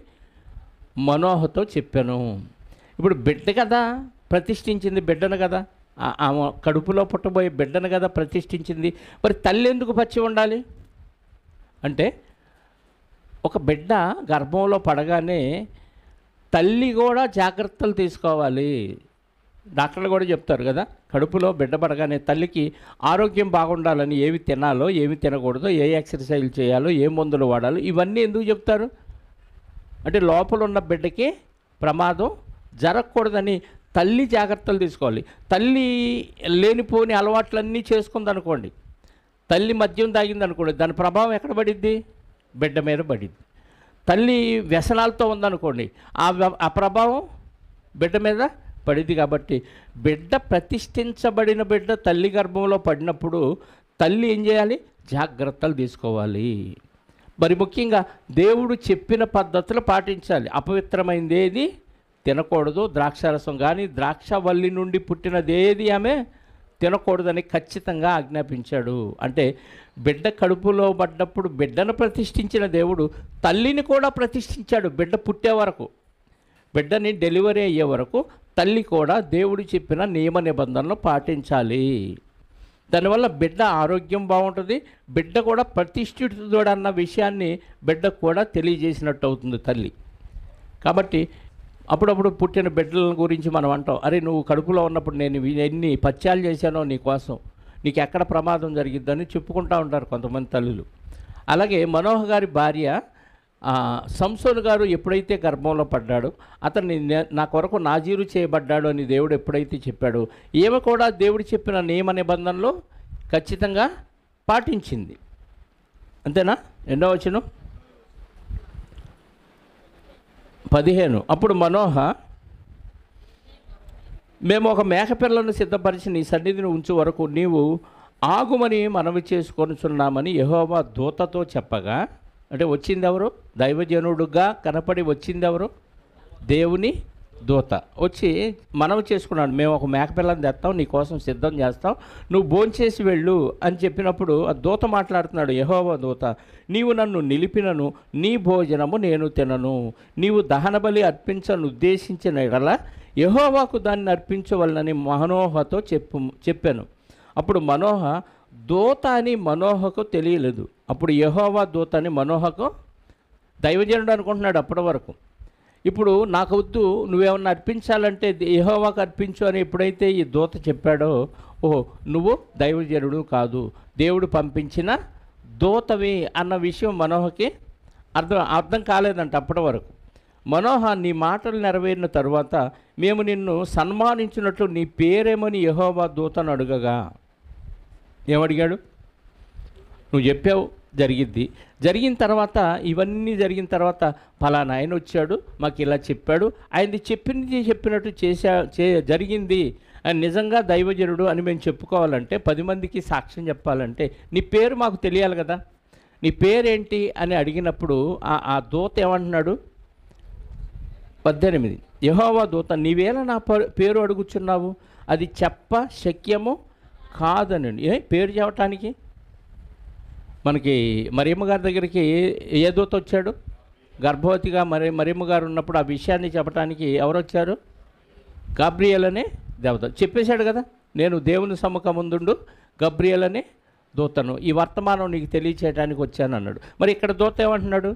మనోహతో చెప్పాను ఇప్పుడు బిడ్డ కదా ప్రతిష్ఠించింది బిడ్డను కదా ఆ- ఆమె కడుపులో పుట్టబోయే బిడ్డను కదా ప్రతిష్ఠించింది మరి తల్లి ఎందుకు పచ్చి ఉండాలి అంటే ఒక బిడ్డ గర్భంలో పడగానే తల్లి కూడా జాగ్రత్తలు తీసుకోవాలి డాక్టర్లు కూడా చెప్తారు కదా కడుపులో బిడ్డ పడగానే తల్లికి ఆరోగ్యం బాగుండాలని ఏవి తినాలో ఏమి తినకూడదో ఏ ఎక్సర్సైజ్ చేయాలో ఏ మందులు వాడాలో ఇవన్నీ ఎందుకు చెప్తారు అంటే లోపల ఉన్న బిడ్డకి ప్రమాదం జరగకూడదని తల్లి జాగ్రత్తలు తీసుకోవాలి తల్లి లేనిపోని అలవాట్లన్నీ చేసుకుందనుకోండి తల్లి మద్యం తాగింది అనుకోండి దాని ప్రభావం ఎక్కడ పడిద్ది బిడ్డ మీద పడిద్ది తల్లి వ్యసనాలతో ఉందనుకోండి ఆ వ్య- ఆ ప్రభావం బిడ్డ మీద పడిద్ది కాబట్టి బిడ్డ ప్రతిష్ఠించబడిన బిడ్డ తల్లి గర్భంలో పడినప్పుడు తల్లి ఏం చేయాలి జాగ్రత్తలు తీసుకోవాలి మరి ముఖ్యంగా దేవుడు చెప్పిన పద్ధతులు పాటించాలి అపవిత్రమైనది ఏది తినకూడదు ద్రాక్షారసం కానీ ద్రాక్షవల్లి నుండి పుట్టినదేది ఆమె తినకూడదని ఖచ్చితంగా ఆజ్ఞాపించాడు అంటే బిడ్డ కడుపులో పడ్డప్పుడు బిడ్డను ప్రతిష్ఠించిన దేవుడు తల్లిని కూడా ప్రతిష్ఠించాడు బిడ్డ పుట్టే వరకు బిడ్డని డెలివరీ అయ్యే వరకు తల్లి కూడా దేవుడు చెప్పిన నియమ నిబంధనలు పాటించాలి దానివల్ల బిడ్డ ఆరోగ్యం బాగుంటుంది బిడ్డ కూడా ప్రతిష్ఠితుడు అన్న విషయాన్ని బిడ్డకు కూడా తెలియజేసినట్టు అవుతుంది తల్లి కాబట్టి అప్పుడప్పుడు పుట్టిన బిడ్డల గురించి మనం అంటాం అరే నువ్వు కడుపులో ఉన్నప్పుడు నేను ఇవి ఎన్ని పత్యాలు చేశానో నీ కోసం నీకు ఎక్కడ ప్రమాదం జరిగిద్దని చెప్పుకుంటూ ఉంటారు కొంతమంది తల్లులు అలాగే మనోహర్ గారి భార్య ఆ, సంసోను గారు ఎప్పుడైతే గర్భంలో పడ్డాడో అతన్ని నే- నా కొరకు నాజీరు చేయబడ్డాడు అని దేవుడు ఎప్పుడైతే చెప్పాడో ఈమె కూడా దేవుడు చెప్పిన నియమ నిబంధనలు ఖచ్చితంగా పాటించింది అంతేనా ఎన్నో వచ్చును పదిహేను అప్పుడు మనోహ మేము ఒక మేకపిల్లను సిద్ధపరిచి నీ సన్నిధిని ఉంచు వరకు నీవు ఆగుమని మనవి చేసుకొనుచున్నామని యెహోవా దూతతో చెప్పగా అంటే వచ్చింది ఎవరు దైవజనుడుగా కనపడి వచ్చింది ఎవరు దేవుని దూత వచ్చి మనవి చేసుకున్నాడు మేము ఒక మేకపిల్లని తెస్తాం నీ కోసం సిద్ధం చేస్తాం నువ్వు భోంచేసి వెళ్ళు అని చెప్పినప్పుడు ఆ దూత మాట్లాడుతున్నాడు యహోవ దూత నీవు నన్ను నిలిపినను నీ భోజనము నేను తినను నీవు దహన బలి అర్పించను ఉద్దేశించిన ఎడల యహోవాకు దాన్ని అర్పించవలనని మనోహతో చెప్పు చెప్పాను అప్పుడు మనోహ దూత అని మనోహకు తెలియలేదు అప్పుడు యహోవా దూత అని మనోహకు దైవజనుడు అనుకుంటున్నాడు అప్పటి వరకు ఇప్పుడు నాకు వద్దు నువ్వేమన్నా అర్పించాలంటే యెహోవాకు అర్పించు అని ఎప్పుడైతే ఈ దూత చెప్పాడో ఓహో నువ్వు దైవజనుడు కాదు దేవుడు పంపించిన దూతవి అన్న విషయం మనోహకి అర్థం అర్థం కాలేదంట అప్పటి వరకు మనోహ నీ మాటలు నెరవేరిన తరువాత మేము నిన్ను సన్మానించినట్లు నీ పేరేమని యెహోవా దూతను అడుగగా ఏమడిగాడు నువ్వు చెప్పావు జరిగిద్ది జరిగిన తర్వాత ఇవన్నీ జరిగిన తర్వాత ఫలానా ఆయన వచ్చాడు మాకు ఇలా చెప్పాడు ఆయనది చెప్పింది చెప్పినట్టు చేసా చే జరిగింది ఆయన నిజంగా దైవజనుడు అని మేము చెప్పుకోవాలంటే పది మందికి సాక్ష్యం చెప్పాలంటే నీ పేరు మాకు తెలియాలి కదా నీ పేరేంటి అని అడిగినప్పుడు ఆ ఆ దూత ఏమంటున్నాడు పద్దెనిమిది యహోవా దూత నీవేళ నా ప- పేరు అడుగుచున్నావు అది చెప్ప శక్యము కాదనండి ఏ పేరు చెప్పటానికి మనకి మరియమ్మ గారి దగ్గరికి ఏ దూత వచ్చాడు గర్భవతిగా మరి మరియమ్మ గారు ఉన్నప్పుడు ఆ విషయాన్ని చెప్పడానికి ఎవరు వచ్చారు గబ్రియల్ అనే దేవత చెప్పేశాడు కదా నేను దేవుని సమ్ముఖం ముందుండు గబ్రియల్ అనే దూతను ఈ వర్తమానం నీకు తెలియచేయడానికి వచ్చాను అన్నాడు మరి ఇక్కడ దూత ఏమంటున్నాడు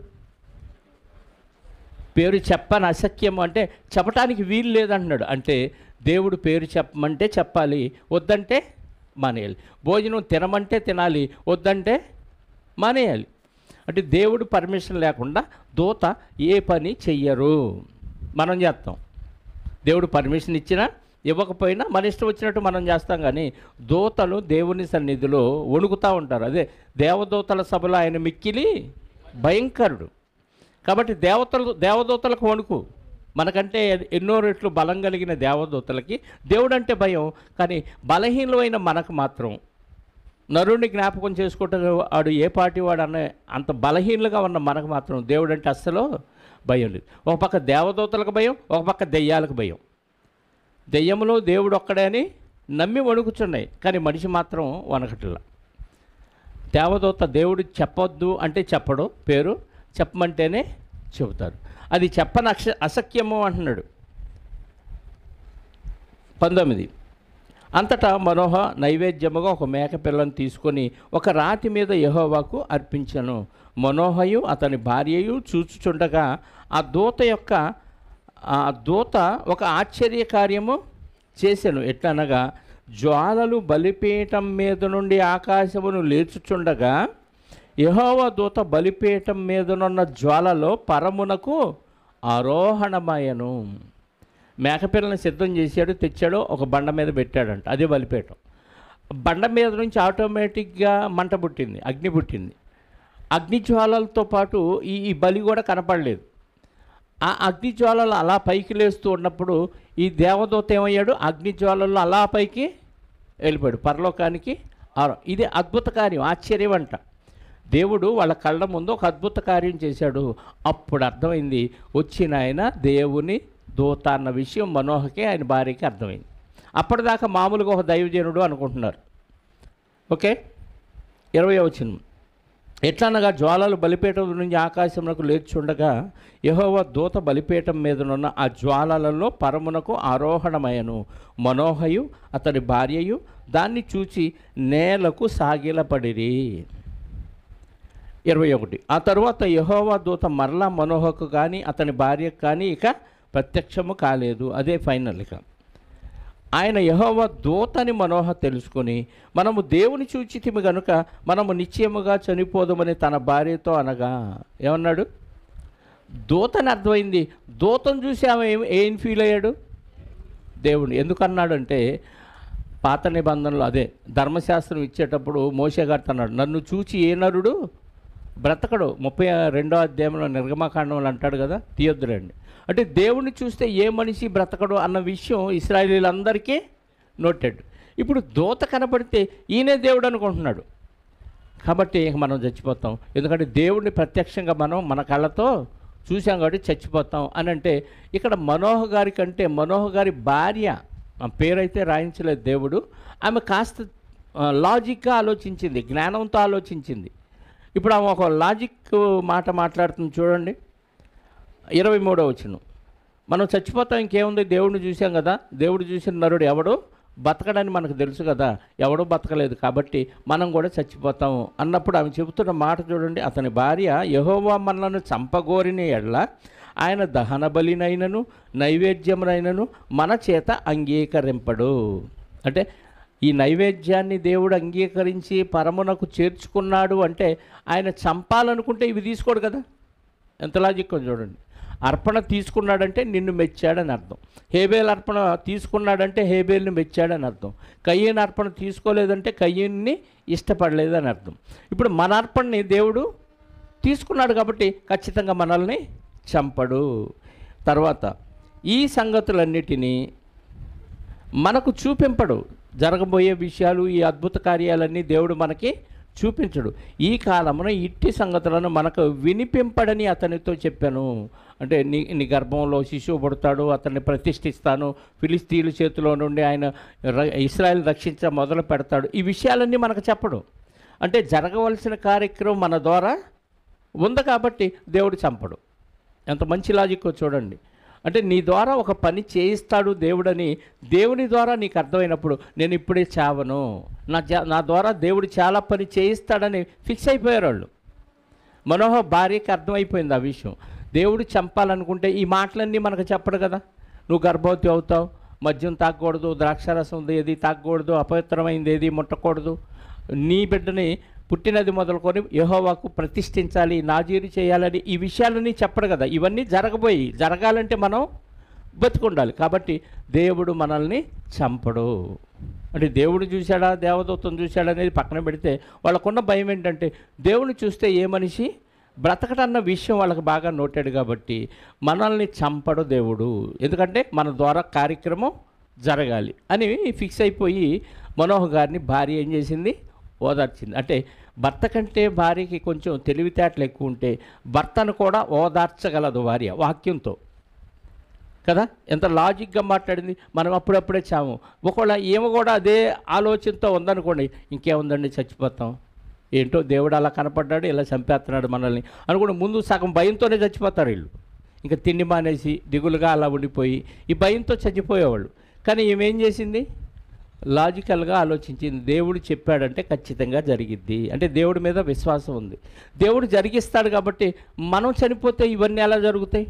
పేరు చెప్పని అసఖ్యం అంటే చెప్పటానికి వీలు లేదంటున్నాడు అంటే దేవుడు పేరు చెప్పమంటే చెప్పాలి వద్దంటే మానేయాలి భోజనం తినమంటే తినాలి వద్దంటే మానేయాలి అంటే దేవుడు పర్మిషన్ లేకుండా దూత ఏ పని చెయ్యరు మనం చేస్తాం దేవుడు పర్మిషన్ ఇచ్చినా ఇవ్వకపోయినా మన ఇష్టం వచ్చినట్టు మనం చేస్తాం కానీ దూతలు దేవుని సన్నిధిలో వణుకుతూ ఉంటారు అదే దేవదూతల సభలో ఆయన మిక్కిలి భయంకరుడు కాబట్టి దేవతలు దేవదూతలకు వణుకు మనకంటే ఎన్నో రెట్లు బలం కలిగిన దేవదూతలకి దేవుడు అంటే భయం కానీ బలహీనమైన మనకు మాత్రం నరుణ్ణి జ్ఞాపకం చేసుకుంటే వాడు ఏ పార్టీ వాడు అన్న అంత బలహీనలుగా ఉన్న మనకు మాత్రం దేవుడు అంటే అస్సలు భయం లేదు ఒక పక్క దేవదూతలకు భయం ఒక పక్క దెయ్యాలకు భయం దెయ్యములో దేవుడు ఒక్కడే అని నమ్మి వణుకుచున్నాయి కానీ మనిషి మాత్రం వనకట్లా దేవదూత దేవుడు చెప్పొద్దు అంటే చెప్పడు పేరు చెప్పమంటేనే చెబుతారు అది చెప్పని అక్ష అసఖ్యము అంటున్నాడు పంతొమ్మిది అంతటా మనోహ నైవేద్యముగా ఒక మేక పిల్లను తీసుకొని ఒక రాతి మీద యెహోవాకు అర్పించను మనోహయు అతని భార్యయు చూచుచుండగా ఆ దూత యొక్క ఆ దూత ఒక ఆశ్చర్య కార్యము చేశాను ఎట్లనగా జ్వాలలు బలిపీఠం మీద నుండి ఆకాశమును లేచుచుండగా యెహోవా దూత బలిపీఠం మీదనున్న జ్వాలలో పరమునకు ఆరోహణమయను మేకపిల్లని సిద్ధం చేశాడు తెచ్చాడు ఒక బండ మీద పెట్టాడంట అదే బలిపీఠం బండ మీద నుంచి ఆటోమేటిక్గా మంట పుట్టింది అగ్ని పుట్టింది అగ్ని జ్వాలలతో పాటు ఈ ఈ బలి కూడా కనపడలేదు ఆ అగ్ని జ్వాలలు అలా పైకి లేస్తూ ఉన్నప్పుడు ఈ దేవదూత ఏమయ్యాడు అగ్ని జ్వాలల్లో అలా పైకి వెళ్ళిపోయాడు పరలోకానికి ఆరో- ఇది అద్భుత కార్యం ఆశ్చర్యం అంట దేవుడు వాళ్ళ కళ్ళ ముందు ఒక అద్భుత కార్యం చేశాడు అప్పుడు అర్థమైంది వచ్చిన ఆయన దేవుని దూత అన్న విషయం మనోహకే ఆయన భార్యకి అర్థమైంది అప్పటిదాకా మామూలుగా ఒక దైవజనుడు అనుకుంటున్నారు ఓకే ఇరవై వచ్చిన ఎట్లనగా జ్వాలలు బలిపీఠం నుంచి ఆకాశమునకు లేచుండగా యెహోవా దూత బలిపీఠం మీదనున్న ఆ జ్వాలలలో పరమునకు ఆరోహణమయను మనోహయు అతని భార్యయు దాన్ని చూచి నేలకు సాగిలపడిరి ఇరవై ఒకటి ఆ తరువాత యెహోవా దూత మరలా మనోహకు కానీ అతని భార్యకు కానీ ఇక ప్రత్యక్షము కాలేదు అదే ఫైనల్ ఇక ఆయన యెహోవా దూతని మనోహ తెలుసుకొని మనము దేవుని చూచితిమి గనుక మనము నిశ్చయముగా చనిపోదామని తన భార్యతో అనగా ఏమన్నాడు దూతని అర్థమైంది దూతను చూసి ఆమె ఏం ఏం ఫీల్ అయ్యాడు దేవుడు ఎందుకు అన్నాడంటే పాత నిబంధనలు అదే ధర్మశాస్త్రం ఇచ్చేటప్పుడు మోసే గారు అన్నాడు నన్ను చూచి ఏ నరుడు బ్రతకడు ముప్పై రెండో అధ్యాయంలో నిర్గమకాండంలో అంటాడు కదా తీయొద్దురండి అంటే దేవుణ్ణి చూస్తే ఏ మనిషి బ్రతకడు అన్న విషయం ఇస్రాయేలీలందరికీ నోటెడ్ ఇప్పుడు దూత కనబడితే ఈయనే దేవుడు అనుకుంటున్నాడు కాబట్టి ఇక మనం చచ్చిపోతాం ఎందుకంటే దేవుడిని ప్రత్యక్షంగా మనం మన కళ్ళతో చూసాం కాబట్టి చచ్చిపోతాం అని అంటే ఇక్కడ మనోహ గారి కంటే మనోహ గారి భార్య ఆ పేరైతే రాయించలేదు దేవుడు ఆమె కాస్త ఆ, లాజిక్గా ఆలోచించింది జ్ఞానంతో ఆలోచించింది ఇప్పుడు ఆమె ఒక లాజిక్ మాట మాట్లాడుతుంది చూడండి ఇరవై మూడో వచ్చును మనం చచ్చిపోతాం ఇంకేముంది దేవుడిని చూసాం కదా దేవుడు చూసిన నరుడు ఎవడు బతకడని మనకు తెలుసు కదా ఎవడో బతకలేదు కాబట్టి మనం కూడా చచ్చిపోతాము అన్నప్పుడు ఆమె చెబుతున్న మాట చూడండి అతని భార్య యహోవా మనలను చంపగోరిన ఎడ్ల ఆయన దహన బలినైనను నైవేద్యమునైనను మన చేత అంగీకరింపడు అంటే ఈ నైవేద్యాన్ని దేవుడు అంగీకరించి పరమునకు చేర్చుకున్నాడు అంటే ఆయన చంపాలనుకుంటే ఇవి తీసుకోడు కదా ఎంత లాజిక్ చూడండి అర్పణ తీసుకున్నాడంటే నిన్ను మెచ్చాడని అర్థం హేబేల్ అర్పణ తీసుకున్నాడంటే హేబేల్ని మెచ్చాడని అర్థం కయ్యని అర్పణ తీసుకోలేదంటే కయ్యన్ని ఇష్టపడలేదని అర్థం ఇప్పుడు మన అర్పణని దేవుడు తీసుకున్నాడు కాబట్టి ఖచ్చితంగా మనల్ని చంపడు తర్వాత ఈ సంగతులన్నిటినీ మనకు చూపింపడు జరగబోయే విషయాలు ఈ అద్భుత కార్యాలన్నీ దేవుడు మనకి చూపించడు ఈ కాలమున ఇట్టి సంగతులను మనకు వినిపింపడని అతనితో చెప్పాను అంటే నీ నీ గర్భంలో శిశువు పుడతాడు అతన్ని ప్రతిష్ఠిస్తాను ఫిలిస్తీన్ల చేతిలో నుండి ఆయన ర- ఇస్రాయల్ రక్షించ మొదలు పెడతాడు ఈ విషయాలన్నీ మనకు చెప్పడు అంటే జరగవలసిన కార్యక్రమం మన ద్వారా ఉంది కాబట్టి దేవుడు చంపడు ఎంత మంచి లాజిక్ చూడండి అంటే నీ ద్వారా ఒక పని చేయిస్తాడు దేవుడని దేవుని ద్వారా నీకు అర్థమైనప్పుడు నేను ఇప్పుడే చావను నా జా నా ద్వారా దేవుడు చాలా పని చేయిస్తాడని ఫిక్స్ అయిపోయారు వాళ్ళు మనోహ భార్యకి అర్థమైపోయింది ఆ విషయం దేవుడు చంపాలనుకుంటే ఈ మాటలన్నీ మనకు చెప్పడు కదా నువ్వు గర్భవతి అవుతావు మద్యం తాగకూడదు ద్రాక్షారసం ఏది తాగకూడదు అపవిత్రమైంది ఏది ముట్టకూడదు నీ బిడ్డని పుట్టినది మొదలుకొని యెహోవాకు ప్రతిష్ఠించాలి నాజీరు చేయాలని ఈ విషయాలన్నీ చెప్పడు కదా ఇవన్నీ జరగబోయి జరగాలంటే మనం బతుకుండాలి కాబట్టి దేవుడు మనల్ని చంపడు అంటే దేవుడు చూశాడా దేవదూతం చూశాడా అనేది పక్కన పెడితే వాళ్ళకున్న భయం ఏంటంటే దేవుని చూస్తే ఏ మనిషి బ్రతకటన్న విషయం వాళ్ళకి బాగా నోటాడు కాబట్టి మనల్ని చంపడు దేవుడు ఎందుకంటే మన ద్వారా కార్యక్రమం జరగాలి అని ఫిక్స్ అయిపోయి మనోహర్ గారిని భార్య ఏం చేసింది ఓదార్చింది అంటే భర్త కంటే భార్యకి కొంచెం తెలివితేటలు ఎక్కువ ఉంటే భర్తను కూడా ఓదార్చగలదు భార్య వాక్యంతో కదా ఎంత లాజిక్గా మాట్లాడింది మనం అప్పుడప్పుడే చాము ఒకవేళ ఏమో కూడా అదే ఆలోచనతో ఉందనుకోండి ఇంకేముందండి చచ్చిపోతాం ఏంటో దేవుడు అలా కనపడ్డాడు ఇలా చంపేస్తున్నాడు మనల్ని అనుకోండి ముందు సగం భయంతోనే చచ్చిపోతారు వీళ్ళు ఇంకా తిండి మానేసి దిగులుగా అలా ఉండిపోయి ఈ భయంతో చచ్చిపోయేవాళ్ళు కానీ ఏమేం చేసింది లాజికల్గా ఆలోచించింది దేవుడు చెప్పాడంటే ఖచ్చితంగా జరిగిద్ది అంటే దేవుడి మీద విశ్వాసం ఉంది దేవుడు జరిగిస్తాడు కాబట్టి మనం చనిపోతే ఇవన్నీ ఎలా జరుగుతాయి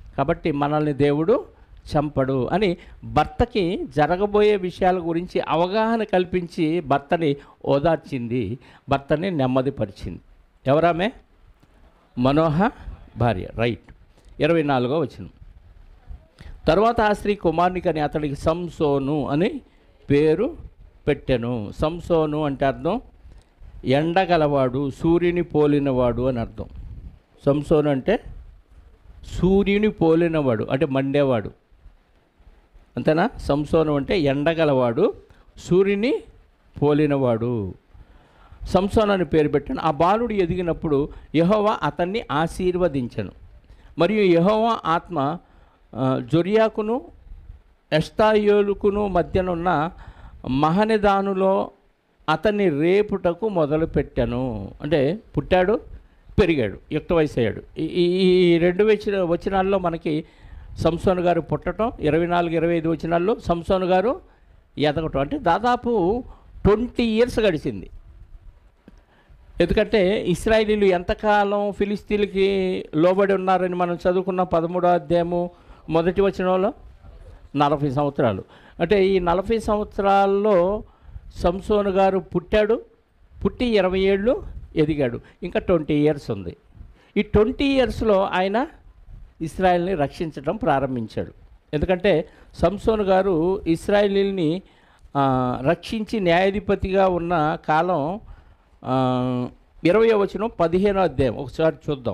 కాబట్టి మనల్ని దేవుడు చంపడు అని భర్తకి జరగబోయే విషయాల గురించి అవగాహన కల్పించి భర్తని ఓదార్చింది భర్తని నెమ్మదిపరిచింది ఎవరామె మనోహ భార్య రైట్ ఇరవై నాలుగో వచ్చిన తర్వాత ఆ స్త్రీ కుమారునికని అతడికి సంసోను అని పేరు పెట్టెను సంసోను అంటే అర్థం ఎండగలవాడు సూర్యుని పోలినవాడు అని అర్థం సంసోను అంటే సూర్యుని పోలినవాడు అంటే మండేవాడు అంతేనా సంసోను అంటే ఎండగలవాడు సూర్యుని పోలినవాడు సంసోన్ అని పేరు పెట్టాను ఆ బాలుడు ఎదిగినప్పుడు యహోవా అతన్ని ఆశీర్వదించను మరియు యహోవా ఆత్మ ఆ, జొరియాకును ఎస్తాయోలుకును మధ్యనున్న మహనిదానులో అతన్ని రేపుటకు మొదలుపెట్టాను అంటే పుట్టాడు పెరిగాడు యుక్త వయసు అయ్యాడు ఈ- ఈ ఈ రెండు వచ్చిన వచనాల్లో మనకి సంసోన్ గారు పుట్టడం ఇరవై నాలుగు ఇరవై ఐదు వచనాల్లో సంసోన్ గారు ఎదగటం అంటే దాదాపు ట్వంటీ ఇయర్స్ గడిచింది ఎందుకంటే ఇస్రాయేలీలు ఎంతకాలం ఫిలిస్తీన్లకి లోబడి ఉన్నారని మనం చదువుకున్న పదమూడో అధ్యాయము మొదటి వచనంలో నలభై సంవత్సరాలు అంటే ఈ నలభై సంవత్సరాల్లో సంసోను గారు పుట్టాడు పుట్టి ఇరవై ఏళ్ళు ఎదిగాడు ఇంకా ట్వంటీ ఇయర్స్ ఉంది ఈ ట్వంటీ ఇయర్స్లో ఆయన ఇస్రాయల్ని రక్షించడం ప్రారంభించాడు ఎందుకంటే సంసోను గారు ఇస్రాయలీల్ని ఆ, రక్షించి న్యాయాధిపతిగా ఉన్న కాలం ఆ, ఇరవై వచనం పదిహేనో అధ్యాయం ఒకసారి చూద్దాం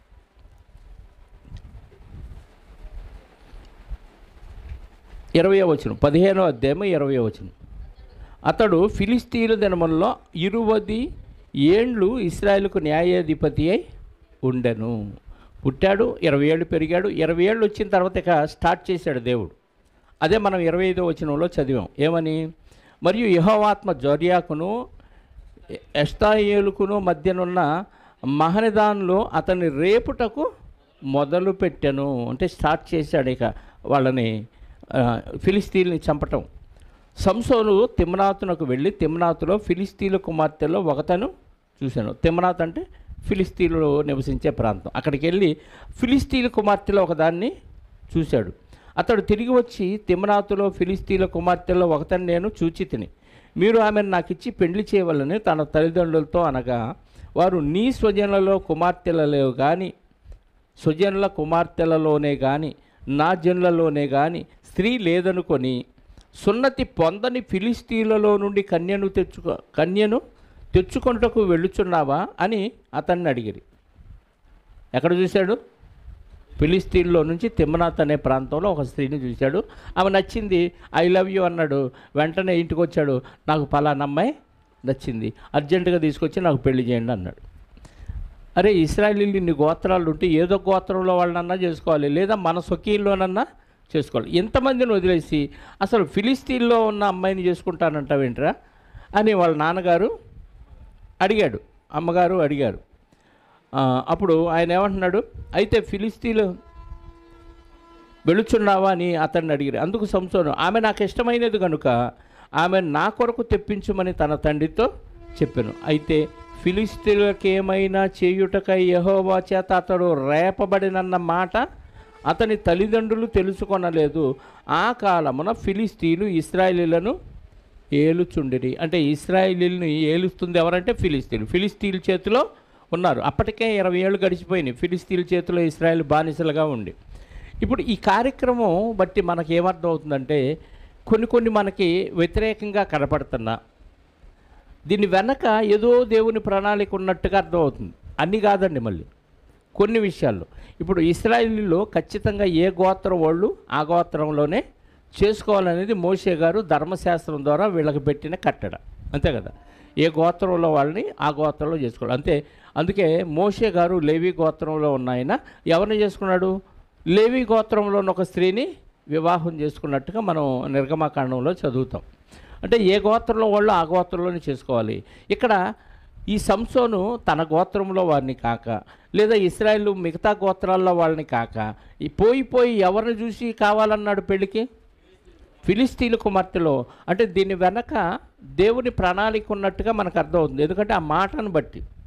ఇరవై వచనం పదిహేనో అధ్యాయం ఇరవై వచనం అతడు ఫిలిస్తీన్ల దినములలో ఇరువది ఏండ్లు ఇస్రాయేల్కు న్యాయాధిపతి అయి ఉండెను పుట్టాడు ఇరవై ఏళ్ళు పెరిగాడు ఇరవై ఏళ్ళు వచ్చిన తర్వాత ఇక స్టార్ట్ చేశాడు దేవుడు అదే మనం ఇరవై ఐదో వచనంలో చదివాం ఏమని మరియు యహోవాత్మ జోర్యాకును ఎస్తాయేలుకును మధ్యనున్న మహనిదాన్లో అతన్ని రేపుటకు మొదలు పెట్టాను అంటే స్టార్ట్ చేశాడు ఇక వాళ్ళని ఆ, ఫిలిస్తీన్ని చంపటం సంసోను తిమ్నాతునకు వెళ్ళి తిమ్నాతులో ఫిలిస్తీన్ల కుమార్తెలో ఒకతను చూశాను తిమ్నాత్ అంటే ఫిలిస్తీన్లు నివసించే ప్రాంతం అక్కడికి వెళ్ళి ఫిలిస్తీన్ల కుమార్తెలో ఒకదాన్ని చూశాడు అతడు తిరిగి వచ్చి తిమ్నాతులో ఫిలిస్తీన్ల కుమార్తెలో ఒకతని నేను చూచి తిని మీరు ఆమెను నాకు ఇచ్చి పెళ్లి చేయవాలని తన తల్లిదండ్రులతో అనగా వారు నీ స్వజనులలో కుమార్తెలలో కానీ సుజనుల కుమార్తెలలోనే కానీ నా జనులలోనే కానీ స్త్రీ లేదనుకొని సున్నతి పొందని ఫిలిస్తీన్లలో నుండి కన్యను తెచ్చుకో కన్యను తెచ్చుకొనుటకు వెళ్ళుచున్నావా అని అతన్ని అడిగిరి ఎక్కడ చూశాడు ఫిలిస్తీన్లో నుంచి తిమ్మనాథ్ అనే ప్రాంతంలో ఒక స్త్రీని చూశాడు ఆమె నచ్చింది ఐ లవ్ యూ అన్నాడు వెంటనే ఇంటికి వచ్చాడు నాకు పలానా అమ్మాయి నచ్చింది అర్జెంటుగా తీసుకొచ్చి నాకు పెళ్లి చేయండి అన్నాడు అరే ఇస్రాయలీలు ఇన్ని గోత్రాలు ఉంటే ఏదో గోత్రంలో వాళ్ళనన్నా చేసుకోవాలి లేదా మన స్వకీయంలోనన్నా చేసుకోవాలి ఎంతమందిని వదిలేసి అసలు ఫిలిస్తీన్లో ఉన్న అమ్మాయిని చేసుకుంటానంటావేంట్రా అని వాళ్ళ నాన్నగారు అడిగాడు అమ్మగారు అడిగారు ఆ, అప్పుడు ఆయన ఏమంటున్నాడు అయితే ఫిలిస్తీన్లు వెళుచున్నావా అని అతన్ని అడిగారు అందుకు సంసోను ఆమె నాకు ఇష్టమైనది కనుక ఆమె నా కొరకు తెప్పించమని తన తండ్రితో చెప్పాను అయితే ఫిలిస్తీన్లకేమైనా చేయుటకై యహోవా చేత అతడు రేపబడినన్న మాట అతని తల్లిదండ్రులు తెలుసుకొనలేదు ఆ కాలమున ఫిలిస్తీన్లు ఇస్రాయేలీలను ఏలుచుండిరి అంటే ఇస్రాయేలీల్ని ఏలుస్తుంది ఎవరంటే ఫిలిస్తీన్లు ఫిలిస్తీన్ల చేతిలో ఉన్నారు అప్పటికే ఇరవై ఏళ్ళు గడిచిపోయినాయి ఫిలిస్తీన్ల చేతిలో ఇస్రాయేల్ బానిసలుగా ఉండి ఇప్పుడు ఈ కార్యక్రమం బట్టి మనకి ఏమర్థం అవుతుందంటే కొన్ని కొన్ని మనకి వ్యతిరేకంగా కనపడుతున్నా దీని వెనక ఏదో దేవుని ప్రణాళిక ఉన్నట్టుగా అర్థమవుతుంది అన్నీ కాదండి మళ్ళీ కొన్ని విషయాల్లో ఇప్పుడు ఇస్రాయిలీలో ఖచ్చితంగా ఏ గోత్రం వాళ్ళు ఆ గోత్రంలోనే చేసుకోవాలనేది మోషే గారు ధర్మశాస్త్రం ద్వారా వీళ్ళకి పెట్టిన కట్టడ అంతే కదా ఏ గోత్రంలో వాళ్ళని ఆ గోత్రంలో చేసుకోవాలి అంతే అందుకే మోషే గారు లేవి గోత్రంలో ఉన్న ఆయన ఎవరిని చేసుకున్నాడు లేవి గోత్రంలో ఉన్న ఒక స్త్రీని వివాహం చేసుకున్నట్టుగా మనం నిర్గమాకాండంలో చదువుతాం అంటే ఏ గోత్రంలో వాళ్ళు ఆ గోత్రంలోనే చేసుకోవాలి ఇక్కడ ఈ సంసోను తన గోత్రంలో వారిని కాక లేదా ఇస్రాయేల్ మిగతా గోత్రాల్లో వాళ్ళని కాక ఈ పోయి పోయి ఎవరిని చూసి కావాలన్నాడు పెళ్ళికి ఫిలిస్తీన్ల కుమార్తెలో అంటే దీని వెనక దేవుని ప్రణాళిక ఉన్నట్టుగా మనకు అర్థమవుతుంది ఎందుకంటే ఆ మాటను బట్టి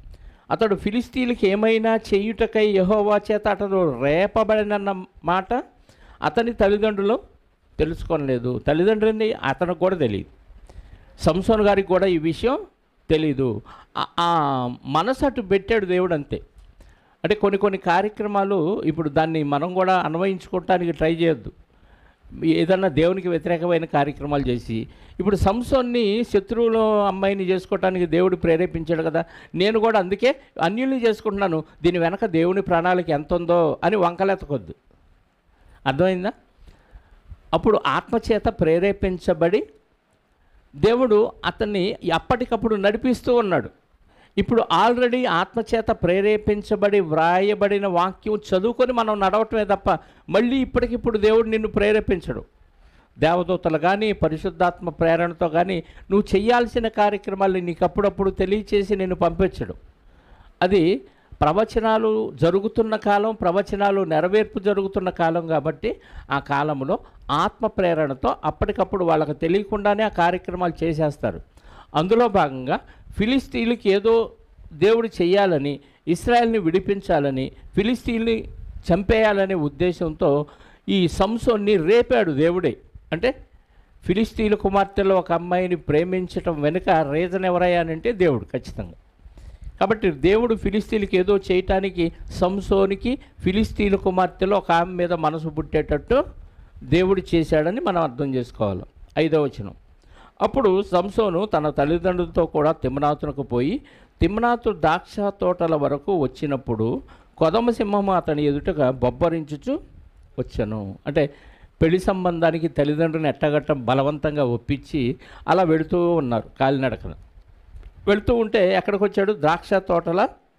అతడు ఫిలిస్తీన్కి ఏమైనా చేయుటకై యహోవా చేత అతడు రేపబడినన్న మాట అతని తల్లిదండ్రులు తెలుసుకోలేదు తల్లిదండ్రులని అతనికి కూడా తెలియదు సంసోన్ గారికి కూడా ఈ విషయం తెలీదు ఆ- ఆ మనసు అటు పెట్టాడు దేవుడు అంతే అంటే కొన్ని కొన్ని కార్యక్రమాలు ఇప్పుడు దాన్ని మనం కూడా అన్వయించుకోవటానికి ట్రై చేయొద్దు ఏదన్నా దేవునికి వ్యతిరేకమైన కార్యక్రమాలు చేసి ఇప్పుడు సంసోన్ని శత్రువుల అమ్మాయిని చేసుకోవటానికి దేవుడు ప్రేరేపించాడు కదా నేను కూడా అందుకే అన్యుల్ని చేసుకుంటున్నాను దీని వెనక దేవుని ప్రణాళిక ఎంత ఉందో అని వంకలెత్తకొద్దు అర్థమైందా అప్పుడు ఆత్మచేత ప్రేరేపించబడి దేవుడు అతన్ని అప్పటికప్పుడు నడిపిస్తూ ఉన్నాడు ఇప్పుడు ఆల్రెడీ ఆత్మచేత ప్రేరేపించబడి వ్రాయబడిన వాక్యం చదువుకొని మనం నడవటమే తప్ప మళ్ళీ ఇప్పటికిప్పుడు దేవుడు నిన్ను ప్రేరేపించడు దేవదూతలు కానీ పరిశుద్ధాత్మ ప్రేరణతో కానీ నువ్వు చేయాల్సిన కార్యక్రమాలు నీకు అప్పుడప్పుడు తెలియచేసి నిన్ను పంపించడు అది ప్రవచనాలు జరుగుతున్న కాలం ప్రవచనాలు నెరవేర్పు జరుగుతున్న కాలం కాబట్టి ఆ కాలంలో ఆత్మ ప్రేరణతో అప్పటికప్పుడు వాళ్ళకి తెలియకుండానే ఆ కార్యక్రమాలు చేసేస్తారు అందులో భాగంగా ఫిలిస్తీన్లకి ఏదో దేవుడు చేయాలని ఇస్రాయల్ని విడిపించాలని ఫిలిస్తీన్ని చంపేయాలనే ఉద్దేశంతో ఈ సంసోన్ని రేపాడు దేవుడే అంటే ఫిలిస్తీన్ల కుమార్తెలో ఒక అమ్మాయిని ప్రేమించటం వెనుక రీజన్ ఎవరయ్యానంటే దేవుడు ఖచ్చితంగా కాబట్టి దేవుడు ఫిలిస్తీన్కి ఏదో చేయటానికి సంసోనికి ఫిలిస్తీన్ల కుమార్తెలో ఒక ఆమె మీద మనసు పుట్టేటట్టు దేవుడు చేశాడని మనం అర్థం చేసుకోవాలి ఐదవ వచనం అప్పుడు సంసోను తన తల్లిదండ్రులతో కూడా తిమ్మనాథునకు పోయి తిమ్మనాథు ద్రాక్ష తోటల వరకు వచ్చినప్పుడు కొదమ సింహము అతని ఎదుటగా బొబ్బరించుచు వచ్చాను అంటే పెళ్లి సంబంధానికి తల్లిదండ్రులను ఎట్టగట్టం బలవంతంగా ఒప్పించి అలా వెళుతూ ఉన్నారు కాలినడకన వెళుతూ ఉంటే ఎక్కడికి వచ్చాడు ద్రాక్ష తోటల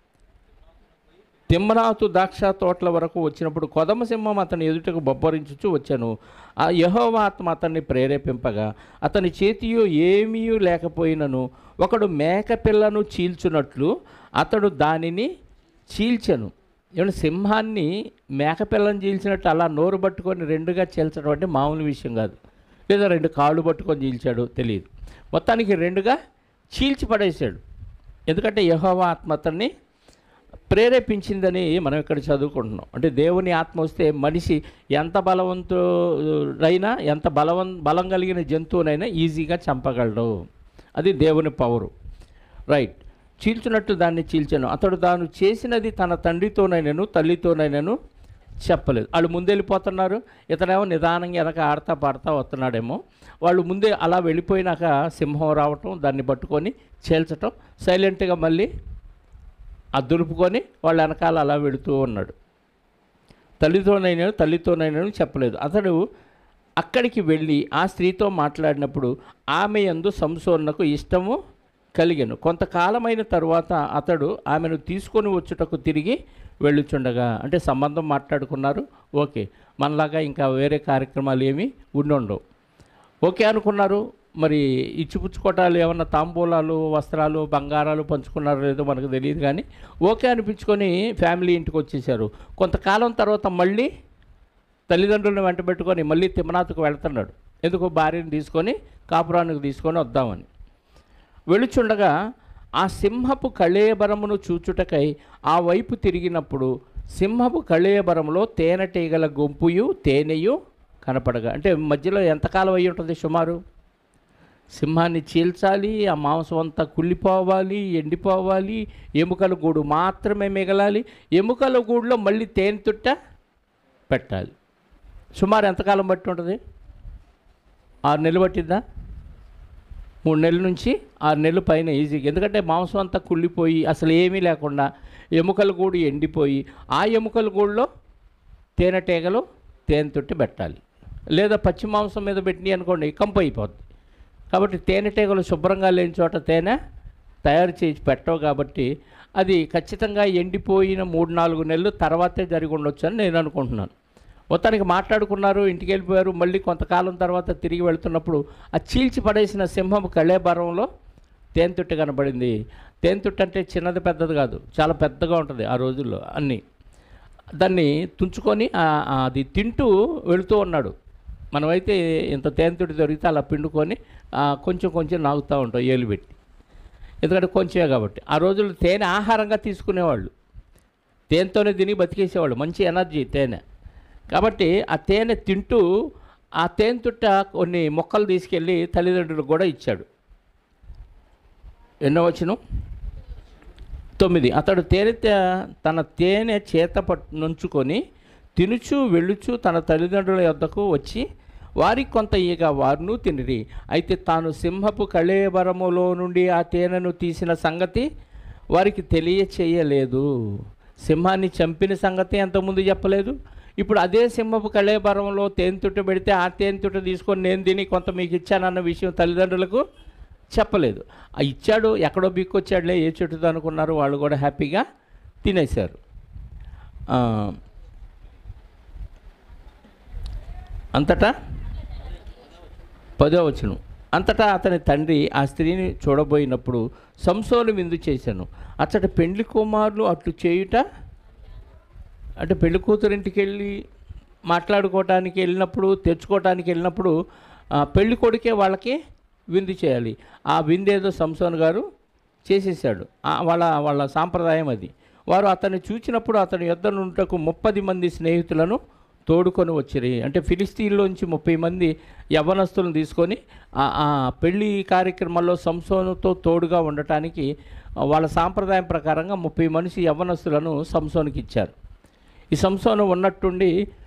తిమ్మనాతు ద్రాక్ష తోటల వరకు వచ్చినప్పుడు కొదమ సింహం అతని ఎదుటకు బొబ్బరించుచు వచ్చాను ఆ యహోవా ఆత్మ అతన్ని ప్రేరేపింపగా అతని చేతియు ఏమీ లేకపోయినను ఒకడు మేక పిల్లను చీల్చున్నట్లు అతడు దానిని చీల్చెను ఏమంటే సింహాన్ని మేక పిల్లని చీల్చినట్టు అలా నోరు పట్టుకొని రెండుగా చీల్చడం అంటే మామూలు విషయం కాదు లేదా రెండు కాళ్ళు పట్టుకొని చీల్చాడు తెలియదు మొత్తానికి రెండుగా చీల్చి పడేశాడు ఎందుకంటే యహోవా ఆత్మ అతన్ని ప్రేరేపించిందని మనం ఇక్కడ చదువుకుంటున్నాం అంటే దేవుని ఆత్మ వస్తే మనిషి ఎంత బలవంతుడైనా ఎంత బలవం బలం కలిగిన జంతువునైనా ఈజీగా చంపగలడు అది దేవుని పవరు రైట్ చీల్చినట్టు దాన్ని చీల్చాను అతడు తాను చేసినది తన తండ్రితోనైనను తల్లితోనైనను చెప్పలేదు వాళ్ళు ముందెళ్ళిపోతున్నారు ఇతనేమో నిదానంగా వెనక ఆడతా పాడతా వస్తున్నాడేమో వాళ్ళు ముందే అలా వెళ్ళిపోయినాక సింహం రావటం దాన్ని పట్టుకొని చేల్చటం సైలెంట్గా మళ్ళీ ఆ దులుపుకొని వాళ్ళ వెనకాల అలా వెళుతూ ఉన్నాడు తల్లితోనైనా తల్లితోనైనా చెప్పలేదు అతడు అక్కడికి వెళ్ళి ఆ స్త్రీతో మాట్లాడినప్పుడు ఆమె యందు సంసోన్నకు ఇష్టము కలిగెను కొంతకాలమైన తరువాత అతడు ఆమెను తీసుకొని వచ్చుటకు తిరిగి వెళ్ళుచుండగా అంటే సంబంధం మాట్లాడుకున్నారు ఓకే మనలాగా ఇంకా వేరే కార్యక్రమాలు ఏమీ ఉండుండవు ఓకే అనుకున్నారు మరి ఇచ్చిపుచ్చుకోవటాలు ఏమన్నా తాంబూలాలు వస్త్రాలు బంగారాలు పంచుకున్నారో లేదో మనకు తెలియదు కానీ ఓకే అనిపించుకొని ఫ్యామిలీ ఇంటికి వచ్చేసారు కొంతకాలం తర్వాత మళ్ళీ తల్లిదండ్రులను వెంట పెట్టుకొని మళ్ళీ తిమ్మనాథకు వెళ్తున్నాడు ఎందుకు భార్యను తీసుకొని కాపురానికి తీసుకొని వద్దామని వెళుచుండగా ఆ సింహపు కళేబరమును చూచుటకై ఆ వైపు తిరిగినప్పుడు సింహపు కళేబరములో తేనెటీగల గుంపుయు తేనెయు కనపడగా అంటే మధ్యలో ఎంతకాలం అయి ఉంటుంది సుమారు సింహాన్ని చీల్చాలి ఆ మాంసం అంతా కుళ్ళిపోవాలి ఎండిపోవాలి ఎముకల గూడు మాత్రమే మిగలాలి ఎముకల గూడులో మళ్ళీ తేనె తుట్ట పెట్టాలి సుమారు ఎంతకాలం బట్టి ఉంటుంది ఆరు నెలలు పట్టిద్దా మూడు నెలల నుంచి ఆరు నెలల పైన ఈజీగా ఎందుకంటే మాంసం అంతా కుళ్ళిపోయి అసలు ఏమీ లేకుండా ఎముకల గూడు ఎండిపోయి ఆ ఎముకల గూడులో తేనెటీగలు తేనె తొట్టి పెట్టాలి లేదా పచ్చి మాంసం మీద పెట్టినాయి అనుకోండి కంపు అయిపోద్ది కాబట్టి తేనెటీగలు శుభ్రంగా లేని చోట తేనె తయారు చేసి పెట్టవు కాబట్టి అది ఖచ్చితంగా ఎండిపోయిన మూడు నాలుగు నెలలు తర్వాతే జరిగి ఉండొచ్చు అని నేను అనుకుంటున్నాను మొత్తానికి మాట్లాడుకున్నారు ఇంటికి వెళ్ళిపోయారు మళ్ళీ కొంతకాలం తర్వాత తిరిగి వెళ్తున్నప్పుడు ఆ చీల్చి పడేసిన సింహం కళేబరంలో తేనెతుట్టు కనబడింది తేనెతుట్టు అంటే చిన్నది పెద్దది కాదు చాలా పెద్దగా ఉంటుంది ఆ రోజుల్లో అన్నీ దాన్ని తుంచుకొని ఆ- ఆ అది తింటూ వెళుతూ ఉన్నాడు మనమైతే ఇంత తేనెతుడి దొరికితే అలా పిండుకొని ఆ, కొంచెం కొంచెం నాగుతూ ఉంటాం ఏలు పెట్టి ఎందుకంటే కొంచెమే కాబట్టి ఆ రోజుల్లో తేనె ఆహారంగా తీసుకునేవాళ్ళు తేనెతోనే తిని బతికేసేవాళ్ళు మంచి ఎనర్జీ తేనె కాబట్టి ఆ తేనె తింటూ ఆ తేనె తుట్ట కొన్ని మొక్కలు తీసుకెళ్ళి తల్లిదండ్రులకు కూడా ఇచ్చాడు ఎన్నో వచ్చిన తొమ్మిది అతడు తేనె తే- తన తేనె చేత పట్ నుంచుకొని తినుచు వెళ్ళుచు తన తల్లిదండ్రుల యొద్దకు వచ్చి వారికి కొంత ఈగ వారును తినిరి అయితే తాను సింహపు కళేబరములో నుండి ఆ తేనెను తీసిన సంగతి వారికి తెలియచేయలేదు సింహాన్ని చంపిన సంగతి అంతకుముందు చెప్పలేదు ఇప్పుడు అదే సింహపు కళేబరంలో తేనె తుట్ట పెడితే ఆ తేనె తుట్ట తీసుకొని నేను తిని కొంత మీకు ఇచ్చానన్న విషయం తల్లిదండ్రులకు చెప్పలేదు ఆ ఇచ్చాడు ఎక్కడో బిక్కొచ్చాడులే ఏ చెట్టుతో అనుకున్నారు వాళ్ళు కూడా హ్యాపీగా తినేశారు ఆ, అంతటా పదో వచనం అంతటా అతని తండ్రి ఆ స్త్రీని చూడబోయినప్పుడు సంసోను విందు చేశాను అతడి పెండ్లి కుమారులు అట్లు చేయుట అంటే పెళ్లి కూతురింటికి వెళ్ళి మాట్లాడుకోవటానికి వెళ్ళినప్పుడు తెచ్చుకోవటానికి వెళ్ళినప్పుడు ఆ, పెళ్లి కొడుకే వాళ్ళకి విందు చేయాలి ఆ విందు ఏదో సంసోన్ గారు చేసేసాడు ఆ, వాళ్ళ వాళ్ళ సాంప్రదాయం అది వారు అతన్ని చూచినప్పుడు అతని యొద్ద నుంటకు ముప్పది మంది స్నేహితులను తోడుకొని వచ్చిరి అంటే ఫిలిస్తీన్లోంచి ముప్పై మంది యవ్వనస్తులను తీసుకొని ఆ ఆ పెళ్లి కార్యక్రమాల్లో సంసోనుతో తోడుగా ఉండటానికి ఆ, వాళ్ళ సాంప్రదాయం ప్రకారంగా ముప్పై మనిషి యవ్వనస్తులను సంసోనికి ఇచ్చారు ఈ సంసోను ఉన్నట్టుండి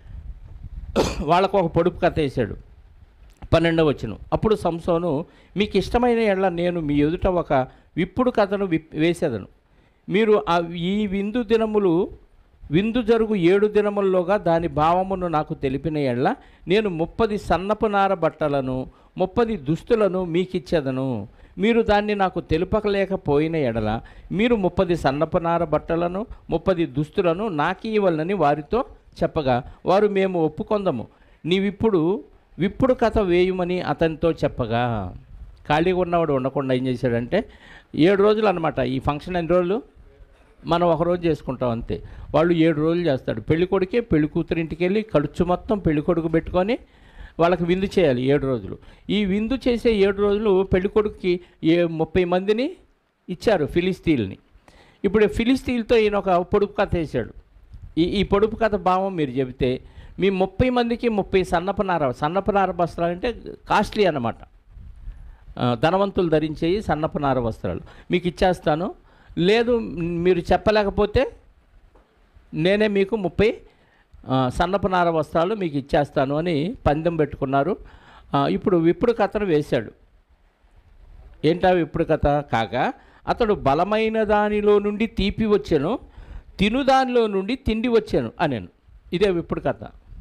వాళ్ళకు ఒక పొడుపు కథ వేసాడు పన్నెండవ వచనం అప్పుడు సంసోను మీకు ఇష్టమైన ఎళ్ళ నేను మీ ఎదుట ఒక విప్పుడు కథను విప్ వేసేదను మీరు ఆ ఈ విందు దినములు విందు జరుగు ఏడు దినముల్లోగా దాని భావమును నాకు తెలిపిన ఎళ్ళ నేను ముప్పది సన్నపు నార బట్టలను ముప్పది దుస్తులను మీకిచ్చేదను మీరు దాన్ని నాకు తెలుపకలేకపోయిన ఎడల మీరు ముప్పది సన్నపు నార బట్టలను ముప్పది దుస్తులను నాకు ఇవ్వాలని వారితో చెప్పగా వారు మేము ఒప్పుకొందము నీవిప్పుడు విప్పుడు కథ వేయమని అతనితో చెప్పగా ఖాళీగా ఉన్నవాడు ఉండకుండా ఏం చేశాడంటే ఏడు రోజులు అనమాట ఈ ఫంక్షన్ ఎన్ని రోజులు మనం ఒక రోజు చేసుకుంటాం అంతే వాళ్ళు ఏడు రోజులు చేస్తాడు పెళ్లి కొడుకే పెళ్లి కూతురు ఇంటికి వెళ్ళి ఖర్చు మొత్తం పెళ్లి కొడుకు పెట్టుకొని వాళ్ళకి విందు చేయాలి ఏడు రోజులు ఈ విందు చేసే ఏడు రోజులు పెళ్లి కొడుకుకి ఏ ముప్పై మందిని ఇచ్చారు ఫిలిస్తీన్ని ఇప్పుడు ఫిలిస్తీన్తో ఈయన ఒక పొడుపు కథ వేసాడు ఈ ఈ పొడుపు కథ భావం మీరు చెబితే మీ ముప్పై మందికి ముప్పై సన్నపనార సన్నపనార వస్త్రాలు అంటే కాస్ట్లీ అన్నమాట ఆ, ధనవంతులు ధరించేవి సన్నపనార వస్త్రాలు మీకు ఇచ్చేస్తాను లేదు మీరు చెప్పలేకపోతే నేనే మీకు ముప్పై ఆ, సన్నపనార వస్త్రాలు మీకు ఇచ్చేస్తాను అని పందెం పెట్టుకున్నారు ఆ, ఇప్పుడు విప్పుడు కథను వేశాడు ఏంటా విప్పుడు కథ కాక అతడు బలమైన దానిలో నుండి తీపి వచ్చాను తిను దానిలో నుండి తిండి వచ్చాను అనేను ఇదే విప్పుడు కథ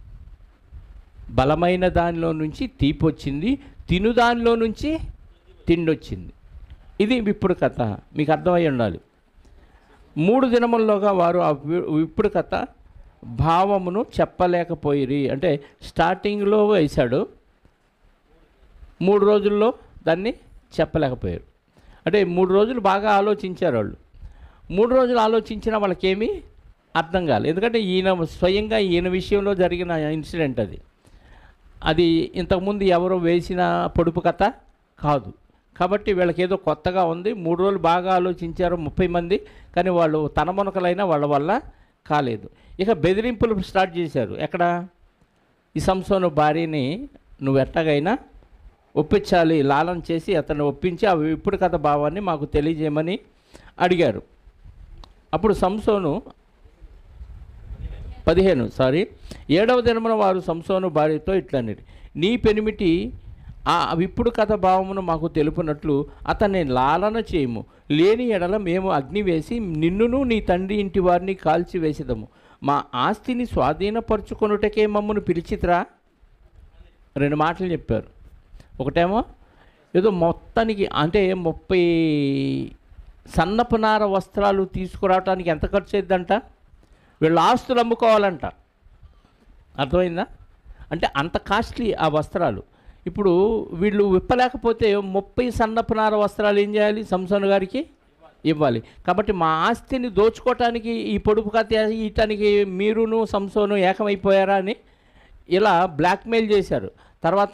బలమైన దానిలో నుంచి తీపి వచ్చింది తిను దానిలో నుంచి తిండి వచ్చింది ఇది విప్పుడు కథ మీకు అర్థమై ఉండాలి మూడు దినముల్లోగా వారు ఆ వి- విప్పుడు కథ భావమును చెప్పలేకపోయిరి అంటే స్టార్టింగ్లో వేశాడు మూడు రోజుల్లో దాన్ని చెప్పలేకపోయారు అంటే మూడు రోజులు బాగా ఆలోచించారు వాళ్ళు మూడు రోజులు ఆలోచించినా వాళ్ళకేమీ అర్థం కాలేదు ఎందుకంటే ఈయన స్వయంగా ఈయన విషయంలో జరిగిన ఇన్సిడెంట్ అది అది ఇంతకుముందు ఎవరో వేసిన పొడుపు కథ కాదు కాబట్టి వీళ్ళకి ఏదో కొత్తగా ఉంది మూడు రోజులు బాగా ఆలోచించారు ముప్పై మంది కానీ వాళ్ళు తన మునకలైనా వాళ్ళ వల్ల కాలేదు ఇక బెదిరింపులు స్టార్ట్ చేశారు ఎక్కడ ఈ సంసోను భార్యని నువ్వు ఎట్టగైనా ఒప్పించాలి లాలన చేసి అతన్ని ఒప్పించి అవి ఇప్పుడు కథ భావాన్ని మాకు తెలియజేయమని అడిగారు అప్పుడు సంసోను పదిహేను సారీ ఏడవ దినమున వారు సంసోను భార్యతో ఇట్లనిరి నీ పెనిమిటి ఆ విప్పుడు కథ భావమును మాకు తెలుపునట్లు అతన్ని లాలన చేయము లేని ఎడల మేము అగ్ని వేసి నిన్నును నీ తండ్రి ఇంటి వారిని కాల్చి వేసేదము మా ఆస్తిని స్వాధీనపరుచుకొనుటకే మమ్మను పిలిచిత్రా రెండు మాటలు చెప్పారు ఒకటేమో ఏదో మొత్తానికి అంటే ముప్పై సన్నపనార వస్త్రాలు తీసుకురావడానికి ఎంత ఖర్చు అయిద్దంట వీళ్ళు ఆస్తులు అమ్ముకోవాలంట అర్థమైందా అంటే అంత కాస్ట్లీ ఆ వస్త్రాలు ఇప్పుడు వీళ్ళు విప్పలేకపోతే ముప్పై సన్నపనార వస్త్రాలు ఏం చేయాలి సంసోన్ గారికి ఇవ్వాలి కాబట్టి మా ఆస్తిని దోచుకోవటానికి ఈ పొడుపు కథ ఇయటానికి మీరును సంసోను ఏకమైపోయారా అని ఇలా బ్లాక్మెయిల్ చేశారు తర్వాత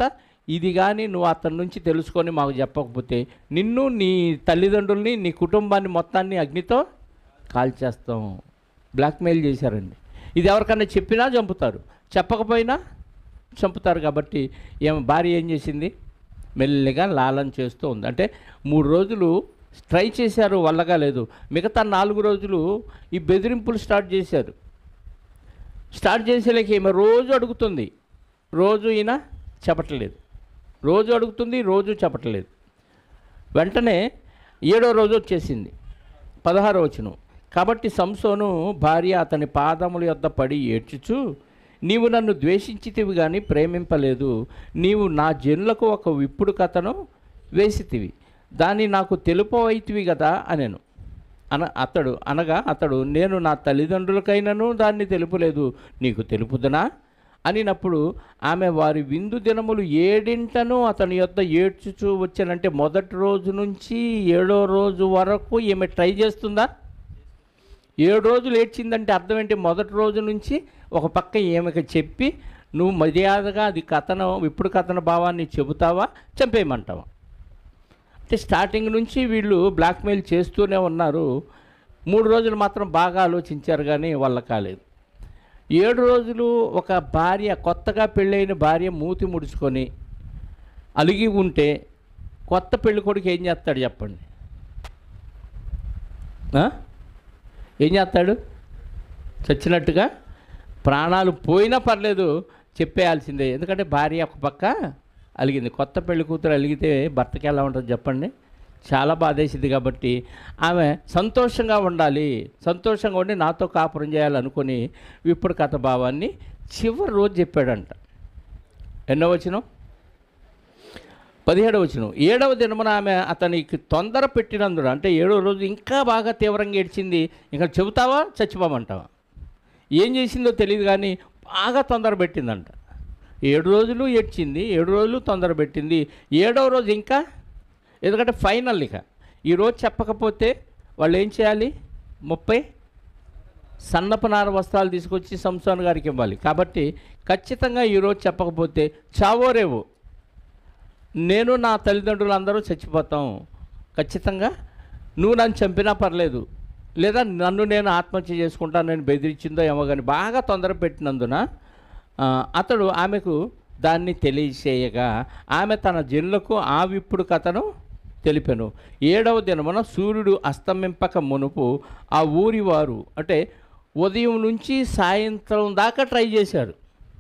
ఇది కానీ నువ్వు అతని నుంచి తెలుసుకొని మాకు చెప్పకపోతే నిన్ను నీ తల్లిదండ్రుల్ని నీ కుటుంబాన్ని మొత్తాన్ని అగ్నితో కాల్చేస్తాం బ్లాక్మెయిల్ చేశారండి ఇది ఎవరికన్నా చెప్పినా చంపుతారు చెప్పకపోయినా చంపుతారు కాబట్టి ఏం భార్య ఏం చేసింది మెల్లిగా లాలన చేస్తూ ఉంది అంటే మూడు రోజులు ట్రై చేశారు వల్లగా లేదు మిగతా నాలుగు రోజులు ఈ బెదిరింపులు స్టార్ట్ చేశారు స్టార్ట్ చేసేలేక ఈమె రోజు అడుగుతుంది రోజు ఈయన చెప్పట్లేదు రోజు అడుగుతుంది రోజు చెప్పట్లేదు వెంటనే ఏడో రోజు వచ్చేసింది పదహారో వచనం కాబట్టి సంసోను భార్య అతని పాదముల యొద్ద పడి ఏడ్చుచు నీవు నన్ను ద్వేషించితివి కానీ ప్రేమింపలేదు నీవు నా జనులకు ఒక విప్పుడు కథను వేసితివి దాన్ని నాకు తెలుపవైతివి కదా అనెను అన అతడు అనగా అతడు నేను నా తల్లిదండ్రులకైనను దాన్ని తెలుపలేదు నీకు తెలుపుదనా అనినప్పుడు ఆమె వారి విందు దినములు ఏడింటను అతని యొద్ద ఏడ్చుచూ వచ్చానంటే మొదటి రోజు నుంచి ఏడో రోజు వరకు ఈమె ట్రై చేస్తుందా ఏడు రోజులు ఏడ్చిందంటే అర్థం ఏంటి మొదటి రోజు నుంచి ఒక పక్క ఈమెకి చెప్పి నువ్వు మర్యాదగా అది కథనం ఇప్పుడు కథన భావాన్ని చెబుతావా చంపేయమంటావా అంటే స్టార్టింగ్ నుంచి వీళ్ళు బ్లాక్మెయిల్ చేస్తూనే ఉన్నారు మూడు రోజులు మాత్రం బాగా ఆలోచించారు కానీ వాళ్ళ కాలేదు ఏడు రోజులు ఒక భార్య కొత్తగా పెళ్ళైన భార్య మూతి ముడుచుకొని అలిగి ఉంటే కొత్త పెళ్లి కొడుకు ఏం చేస్తాడు చెప్పండి ఆ? ఏం చేస్తాడు చచ్చినట్టుగా ప్రాణాలు పోయినా పర్లేదు చెప్పేయాల్సిందే ఎందుకంటే భార్య ఒక పక్క అలిగింది కొత్త పెళ్లి కూతురు అలిగితే భర్తకి ఎలా ఉంటుంది చెప్పండి చాలా బాధేసింది కాబట్టి ఆమె సంతోషంగా ఉండాలి సంతోషంగా ఉండి నాతో కాపురం చేయాలనుకుని ఇప్పుడు కథ భావాన్ని చివరి రోజు చెప్పాడంట ఎన్నో వచ్చినాం పదిహేడవ వచనం ఏడవ దినమున ఆమె అతనికి తొందర పెట్టినందున అంటే ఏడవ రోజు ఇంకా బాగా తీవ్రంగా ఏడ్చింది ఇంకా చెబుతావా చచ్చిపోమంటావా ఏం చేసిందో తెలియదు కానీ బాగా తొందర పెట్టిందంట ఏడు రోజులు ఏడ్చింది ఏడు రోజులు తొందర పెట్టింది ఏడవ రోజు ఇంకా ఎందుకంటే ఫైనల్ ఇక ఈరోజు చెప్పకపోతే వాళ్ళు ఏం చేయాలి ముప్పై సన్నపనార వస్త్రాలు తీసుకొచ్చి సంసోన్ గారికి ఇవ్వాలి కాబట్టి ఖచ్చితంగా ఈరోజు చెప్పకపోతే చావో రేవో నేను నా తల్లిదండ్రులు అందరూ చచ్చిపోతాం ఖచ్చితంగా నువ్వు నన్ను చంపినా పర్లేదు లేదా నన్ను నేను ఆత్మహత్య చేసుకుంటాను నేను బెదిరించిందో ఏమో కానీ బాగా తొందర పెట్టినందున ఆ, అతడు ఆమెకు దాన్ని తెలియచేయగా ఆమె తన జనులకు ఆ విప్పుడు కథను తెలిపెను ఏడవ దినమున సూర్యుడు అస్తమింపక మునుపు ఆ ఊరి వారు అంటే ఉదయం నుంచి సాయంత్రం దాకా ట్రై చేశారు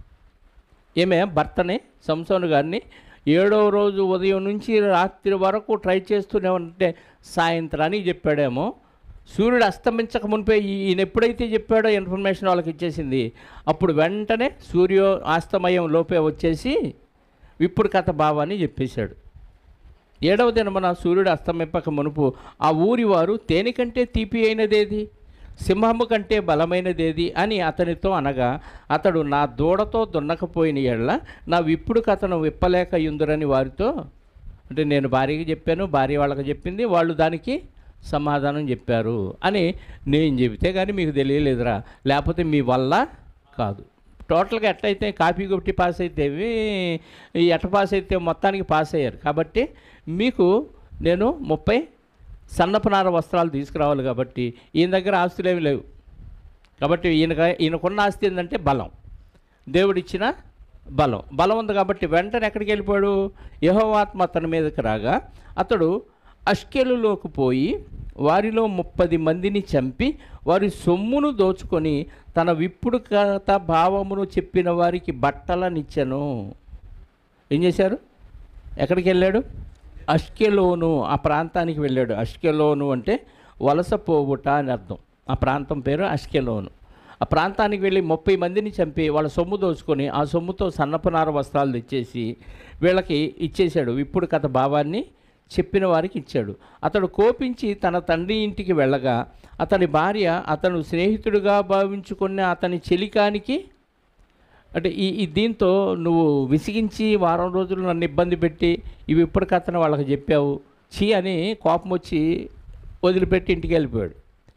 ఈమె భర్తని సంసోను గారిని ఏడవ రోజు ఉదయం నుంచి రాత్రి వరకు ట్రై చేస్తూనే ఉంటే సాయంత్రానికి చెప్పాడేమో సూర్యుడు అస్తమించక మునిపే ఈ- ఈయన ఎప్పుడైతే చెప్పాడో ఇన్ఫర్మేషన్ వాళ్ళకి ఇచ్చేసింది అప్పుడు వెంటనే సూర్యో అస్తమయం లోపే వచ్చేసి ఇప్పుడు కథ భావాన్ని చెప్పేశాడు ఏడవ దినమున సూర్యుడు అస్తమింపక మునుపు ఆ ఊరి వారు తేనె కంటే తీపి అయినదేది సింహము కంటే బలమైనదేది అని అతనితో అనగా అతడు నా దూడతో దున్నకపోయిన ఎడల నా విప్పుడు కథను విప్పలేక యుందురని వారితో అంటే నేను భార్యకి చెప్పాను భార్య వాళ్ళకి చెప్పింది వాళ్ళు దానికి సమాధానం చెప్పారు అని నేను చెబితే కానీ మీకు తెలియలేదురా లేకపోతే మీ వల్ల కాదు టోటల్గా ఎట్లయితే కాపీ కొట్టి పాస్ అయితే ఈ ఎట్ట పాస్ అయితే మొత్తానికి పాస్ అయ్యారు కాబట్టి మీకు నేను ముప్పై సన్నపనార వస్త్రాలు తీసుకురావాలి కాబట్టి ఈయన దగ్గర ఆస్తులు ఏమి లేవు కాబట్టి ఈయన ఈయనకున్న ఆస్తి ఏంటంటే బలం దేవుడిచ్చిన బలం బలం ఉంది కాబట్టి వెంటనే ఎక్కడికి వెళ్ళిపోయాడు యహోవాత్మ అతని మీదకి రాగా అతడు అష్కెలులోకి పోయి వారిలో ముప్పది మందిని చంపి వారి సొమ్మును దోచుకొని తన విప్పుడు కథ భావమును చెప్పిన వారికి బట్టలనిచ్చెను ఏం చేశారు ఎక్కడికి వెళ్ళాడు అష్కెలోను ఆ ప్రాంతానికి వెళ్ళాడు అష్కెలోను అంటే వలస పోవుట అని అర్థం ఆ ప్రాంతం పేరు అష్కెలోను ఆ ప్రాంతానికి వెళ్ళి ముప్పై మందిని చంపి వాళ్ళ సొమ్ము దోచుకొని ఆ సొమ్ముతో సన్నపనార వస్త్రాలు తెచ్చేసి వీళ్ళకి ఇచ్చేశాడు ఇప్పుడు కథ భావాన్ని చెప్పిన వారికి ఇచ్చాడు అతడు కోపించి తన తండ్రి ఇంటికి వెళ్ళగా అతని భార్య అతను స్నేహితుడిగా భావించుకున్న అతని చెలికానికి అంటే ఈ ఈ దీంతో నువ్వు విసిగించి వారం రోజులు నన్ను ఇబ్బంది పెట్టి ఇవి ఇప్పటికతను వాళ్ళకి చెప్పావు చీ అని కోపం వచ్చి వదిలిపెట్టి ఇంటికి వెళ్ళిపోయాడు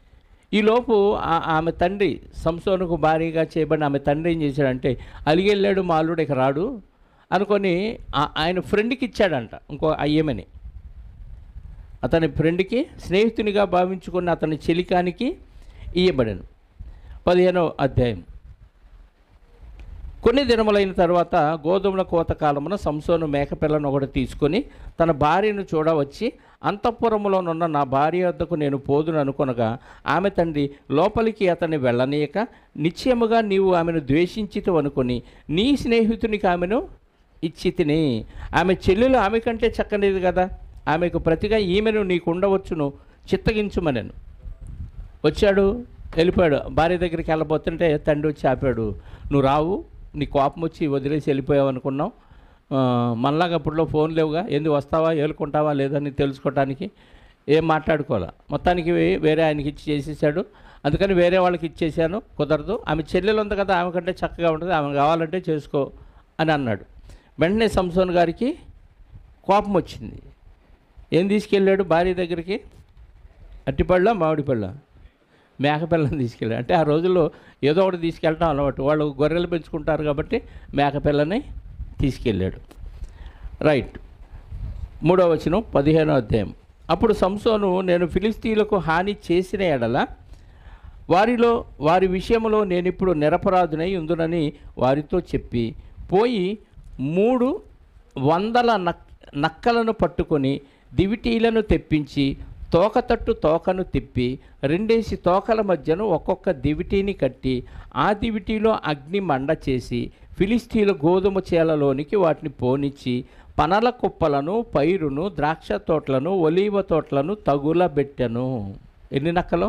ఈలోపు ఆ- ఆమె తండ్రి సంసోనుకు భారీగా చేయబడిన ఆమె తండ్రి ఏం చేశాడంటే అలిగెళ్ళాడు మా అల్లుడు ఇక రాడు అనుకొని ఆ- ఆయన ఫ్రెండ్కి ఇచ్చాడంట ఇంకో అయ్యమని అతని ఫ్రెండ్కి స్నేహితునిగా భావించుకున్న అతని చెలికానికి ఇయ్యబడను పదిహేనో అధ్యాయం కొన్ని దినములైన తర్వాత గోధుమల కోత కాలమున సంసోను మేకపిల్లను ఒకటి తీసుకొని తన భార్యను చూడవచ్చి అంతఃపురములోనున్న నా భార్య వద్దకు నేను పోదును అనుకొనగా ఆమె తండ్రి లోపలికి అతన్ని వెళ్ళనీయక నిశ్చయముగా నీవు ఆమెను ద్వేషించితు అనుకొని నీ స్నేహితునికి ఆమెను ఇచ్చి తిని ఆమె చెల్లెలు ఆమె కంటే చక్కనిది కదా ఆమెకు ప్రతిగా ఈమెను నీకు ఉండవచ్చును చిత్తగించుమనెను వచ్చాడు వెళ్ళిపోయాడు భార్య దగ్గరికి వెళ్ళబోతుంటే తండ్రి వచ్చి ఆపాడు నువ్వు రావు నీ కోపం వచ్చి వదిలేసి వెళ్ళిపోయావు అనుకున్నావు ఆ, మనలాగా అప్పుడులో ఫోన్ లేవుగా ఎందుకు వస్తావా ఏలుకుంటావా లేదని తెలుసుకోవటానికి ఏం మాట్లాడుకోవాలా మొత్తానికి వే- వేరే ఆయనకి ఇచ్చి చేసేసాడు అందుకని వేరే వాళ్ళకి ఇచ్చేసాను కుదరదు ఆమె చెల్లెలు ఉంది కదా ఆమె కంటే చక్కగా ఉంటుంది ఆమె కావాలంటే చేసుకో అని అన్నాడు వెంటనే సంసోన్ గారికి కోపం వచ్చింది ఏం తీసుకెళ్ళాడు భార్య దగ్గరికి అట్టిపళ్ళ మామిడి పళ్ళ మేకపిల్లని తీసుకెళ్ళాడు అంటే ఆ రోజుల్లో ఏదో ఒకటి తీసుకెళ్ళటం అలవాటు వాళ్ళు గొర్రెలు పెంచుకుంటారు కాబట్టి మేకపిల్లని తీసుకెళ్ళాడు రైట్ మూడవ వచనం పదిహేనో అధ్యాయం అప్పుడు సంసోను నేను ఫిలిస్తీన్లకు హాని చేసిన ఎడల వారిలో వారి విషయంలో నేను ఇప్పుడు నిరపరాధునై ఉందునని వారితో చెప్పి పోయి మూడు వందల నక్ నక్కలను పట్టుకొని దివిటీలను తెప్పించి తోకతట్టు తోకను తిప్పి రెండేసి తోకల మధ్యను ఒక్కొక్క దివిటీని కట్టి ఆ దివిటీలో అగ్ని మండ చేసి ఫిలిస్తీన్ల గోధుమ చేలలోనికి వాటిని పోనిచ్చి పనల కుప్పలను పైరును ద్రాక్ష తోటలను ఒలీవ తోటలను తగులబెట్టెను ఎన్ని నక్కలు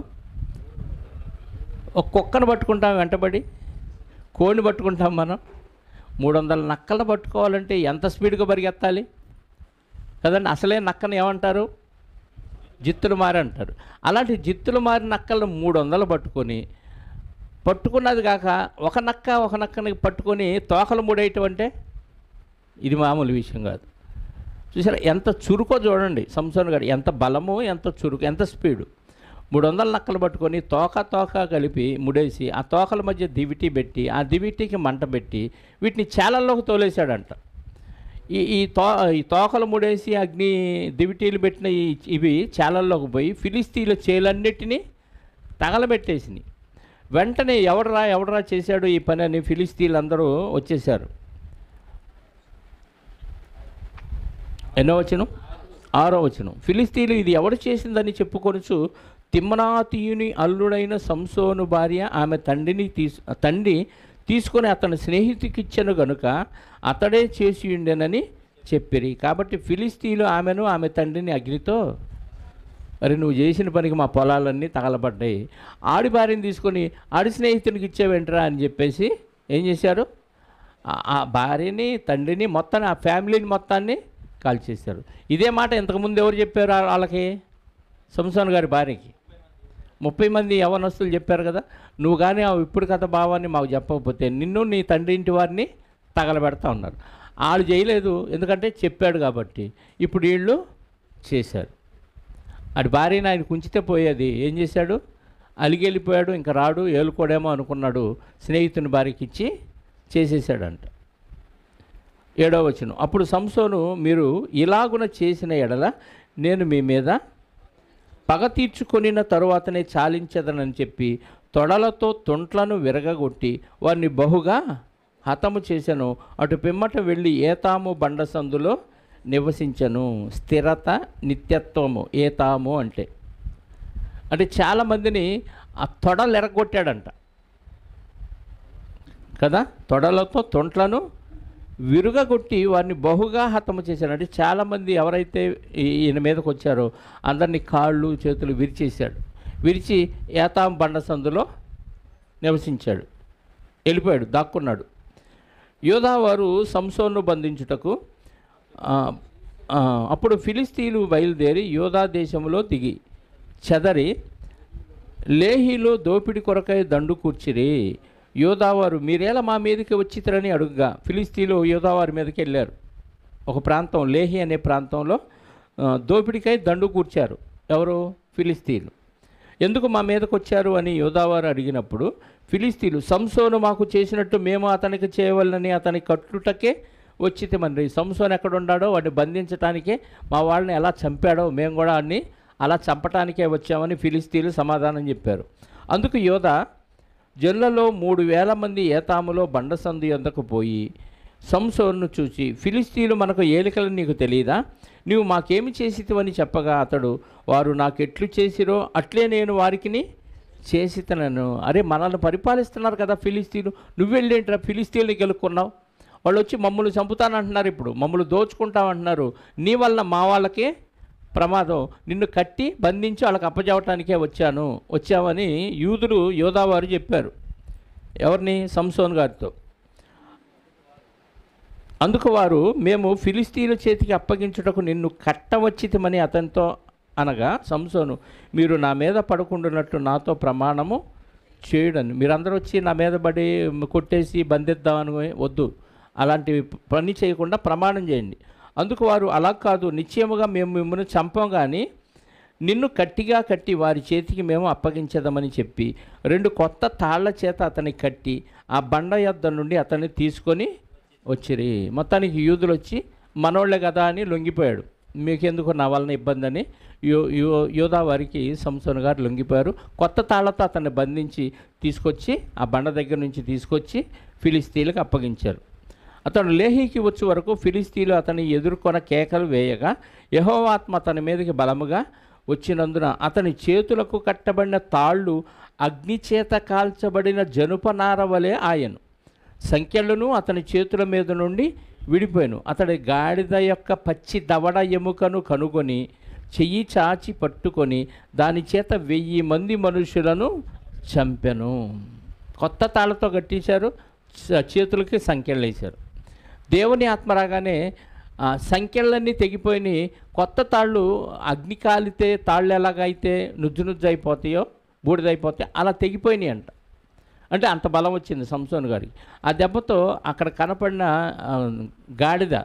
ఒక కుక్కను పట్టుకుంటాం వెంటబడి కోడిని పట్టుకుంటాం మనం మూడు వందల నక్కలను పట్టుకోవాలంటే ఎంత స్పీడ్గా పరిగెత్తాలి కదండి అసలే నక్కను ఏమంటారు జిత్తులు మారి అంటారు అలాంటి జిత్తులు మారి నక్కలను మూడు వందలు పట్టుకొని పట్టుకున్నది కాక ఒక నక్క ఒక నక్కని పట్టుకొని తోకలు ముడేయటం అంటే ఇది మామూలు విషయం కాదు చూసారా ఎంత చురుకో చూడండి సంసోన్ గారు ఎంత బలము ఎంత చురుకు ఎంత స్పీడు మూడు వందల నక్కలు పట్టుకొని తోక తోక కలిపి ముడేసి ఆ తోకల మధ్య దివిటి పెట్టి ఆ దివిటికి మంట పెట్టి వీటిని చేలల్లోకి తోలేశాడంట ఈ ఈ తో ఈ తోకలు ముడేసి అగ్ని దివిటీలు పెట్టిన ఈ ఇవి చేలల్లోకి పోయి ఫిలిస్తీన్ల చేలన్నిటినీ తగలబెట్టేసినాయి వెంటనే ఎవడరా ఎవడరా చేశాడు ఈ పని అని ఫిలిస్తీన్లు అందరూ వచ్చేసారు ఎన్నో వచనం ఆరో వచనం ఫిలిస్తీన్లు ఇది ఎవడు చేసిందని చెప్పుకొనుచు తిమ్మనాతీయుని అల్లుడైన సంసోను భార్య ఆమె తండ్రిని తీసు తండ్రి తీసుకొని అతని స్నేహితుకి ఇచ్చెను గనుక అతడే చేసి ఉండెనని చెప్పిరి కాబట్టి ఫిలిస్తీన్లు ఆమెను ఆమె తండ్రిని అగ్నితో మరి నువ్వు చేసిన పనికి మా పొలాలన్నీ తగలబడ్డాయి ఆడి భార్యని తీసుకొని ఆడి స్నేహితునికి ఇచ్చేవేంట్రా అని చెప్పేసి ఏం చేశారు ఆ- ఆ భార్యని తండ్రిని మొత్తాన్ని ఆ ఫ్యామిలీని మొత్తాన్ని కాల్చేశారు ఇదే మాట ఇంతకుముందు ఎవరు చెప్పారు ఆ- వాళ్ళకి సంసోన్ గారి భార్యకి ముప్పై మంది యవనస్తులు చెప్పారు కదా నువ్వు కానీ ఆ ఇప్పుడు కథ భావాన్ని మాకు చెప్పకపోతే నిన్ను నీ తండ్రి ఇంటి వారిని తగలబెడతా ఉన్నారు వాళ్ళు చేయలేదు ఎందుకంటే చెప్పాడు కాబట్టి ఇప్పుడు వీళ్ళు చేశారు అటు భార్యని ఆయన కుంచితే పోయేది ఏం చేశాడు అలిగెళ్ళిపోయాడు ఇంకా రాడు ఏలుకోడేమో అనుకున్నాడు స్నేహితుని భార్యకి ఇచ్చి చేసేసాడంట ఏడవ వచనం అప్పుడు సంసోను మీరు ఇలాగున చేసిన ఎడల నేను మీ మీద పగ తీర్చుకొనిన తరువాతనే చాలించదనని చెప్పి తొడలతో తొంట్లను విరగగొట్టి వారిని బహుగా హతము చేశాను అటు పిమ్మట వెళ్ళి ఏతాము బండ సందులో నివసించను స్థిరత నిత్యత్వము ఏతాము అంటే అంటే చాలామందిని ఆ తొడలు ఎరగొట్టాడంట కదా తొడలతో తొంట్లను విరుగగొట్టి వారిని బహుగా హతము చేశాడు అంటే చాలామంది ఎవరైతే ఈ- ఈయన మీదకి వచ్చారో అందరినీ కాళ్ళు చేతులు విరిచేశాడు విరిచి ఏతాం బండ సందులో నివసించాడు వెళ్ళిపోయాడు దాక్కున్నాడు యోధా వారు సంసోన్ను బంధించుటకు ఆ, ఆ, అప్పుడు ఫిలిస్తీన్లు బయలుదేరి యోధా దేశంలో దిగి చెదరి లేహిలో దోపిడి కొరకై దండు కూర్చిరి యోధావారు మీరేలా మా మీదకి వచ్చితరని అడుగుగా ఫిలిస్తీన్లు యోధావారి మీదకి వెళ్ళారు ఒక ప్రాంతం లేహి అనే ప్రాంతంలో ఆ, దోపిడికై దండు కూర్చారు ఎవరు ఫిలిస్తీన్లు ఎందుకు మా మీదకి వచ్చారు అని యోధావారు అడిగినప్పుడు ఫిలిస్తీన్లు సంసోను మాకు చేసినట్టు మేము అతనికి చేయవలనని అతని కట్టుటకే వచ్చితే మరి సంసోన్ ఎక్కడ ఉన్నాడో వాడిని బంధించడానికే మా వాళ్ళని ఎలా చంపాడో మేము కూడా వాడిని అలా చంపటానికే వచ్చామని ఫిలిస్తీన్లు సమాధానం చెప్పారు అందుకు యోధ జనులలో మూడు వేల మంది ఏతాములో బండసందు ఎందుకు పోయి సంసోన్ను చూచి ఫిలిస్తీన్లు మనకు ఏలికలు నీకు తెలియదా నీవు మాకేమి చేసితివని చెప్పగా అతడు వారు నాకెట్లు చేసిరో అట్లే నేను వారికిని చేసితనను అరే మనల్ని పరిపాలిస్తున్నారు కదా ఫిలిస్తీన్లు నువ్వు వెళ్ళేంట్రా ఫిలిస్తీన్లు గెలుక్కున్నావు వాళ్ళు వచ్చి మమ్మల్ని చంపుతానంటున్నారు ఇప్పుడు మమ్మల్ని దోచుకుంటామంటున్నారు నీ వల్ల మా వాళ్ళకే ప్రమాదం నిన్ను కట్టి బంధించి వాళ్ళకి అప్పచెవటానికే వచ్చాను వచ్చామని యూదులు యోధావారు చెప్పారు ఎవరిని సంసోన్ గారితో అందుకు వారు మేము ఫిలిస్తీన్ల చేతికి అప్పగించుటకు నిన్ను కట్టవచ్చితమని అతనితో అనగా సంసోను మీరు నా మీద పడుకుంటున్నట్టు నాతో ప్రమాణము చేయడని మీరందరూ వచ్చి నా మీద పడి కొట్టేసి బంధిద్దామని వద్దు అలాంటి పని చేయకుండా ప్రమాణం చేయండి అందుకు వారు అలా కాదు నిశ్చయముగా మేము మిమ్మల్ని చంపం కానీ నిన్ను కట్టిగా కట్టి వారి చేతికి మేము అప్పగించదామని చెప్పి రెండు కొత్త తాళ్ల చేత అతన్ని కట్టి ఆ బండ యొద్ద నుండి అతన్ని తీసుకొని వచ్చిరి మొత్తానికి యూదులు వచ్చి మనోళ్ళే కదా అని లొంగిపోయాడు మీకెందుకు నా వలన ఇబ్బంది అని యో యో యోధా వారికి సంసోన్ గారు లొంగిపోయారు కొత్త తాళ్లతో అతన్ని బంధించి తీసుకొచ్చి ఆ బండ దగ్గర నుంచి తీసుకొచ్చి ఫిలిస్తీన్లకు అప్పగించారు అతడు లేహీకి వచ్చే వరకు ఫిలిస్తీన్లు అతన్ని ఎదుర్కొన్న కేకలు వేయగా యహోవాత్మ అతని మీదకి బలముగా వచ్చినందున అతని చేతులకు కట్టబడిన తాళ్ళు అగ్నిచేత కాల్చబడిన జనుపనార వలె ఆయను సంఖ్యలను అతని చేతుల మీద నుండి విడిపోయాను అతడి గాడిద యొక్క పచ్చి దవడ ఎముకను కనుగొని చెయ్యి చాచి పట్టుకొని దాని చేత వెయ్యి మంది మనుషులను చంపెను కొత్త తాళ్ళతో కట్టించారు చ- చేతులకి సంఖ్యలు వేశారు దేవుని ఆత్మ రాగానే ఆ సంఖ్యలన్నీ తెగిపోయినాయి కొత్త తాళ్ళు అగ్ని కాలితే తాళ్ళు ఎలాగైతే నుజ్జు నుజ్జు అయిపోతాయో బూడిదైపోతాయి అలా తెగిపోయినాయి అంట అంటే అంత బలం వచ్చింది సంసోన్ గారికి ఆ దెబ్బతో అక్కడ కనపడిన ఆ, గాడిద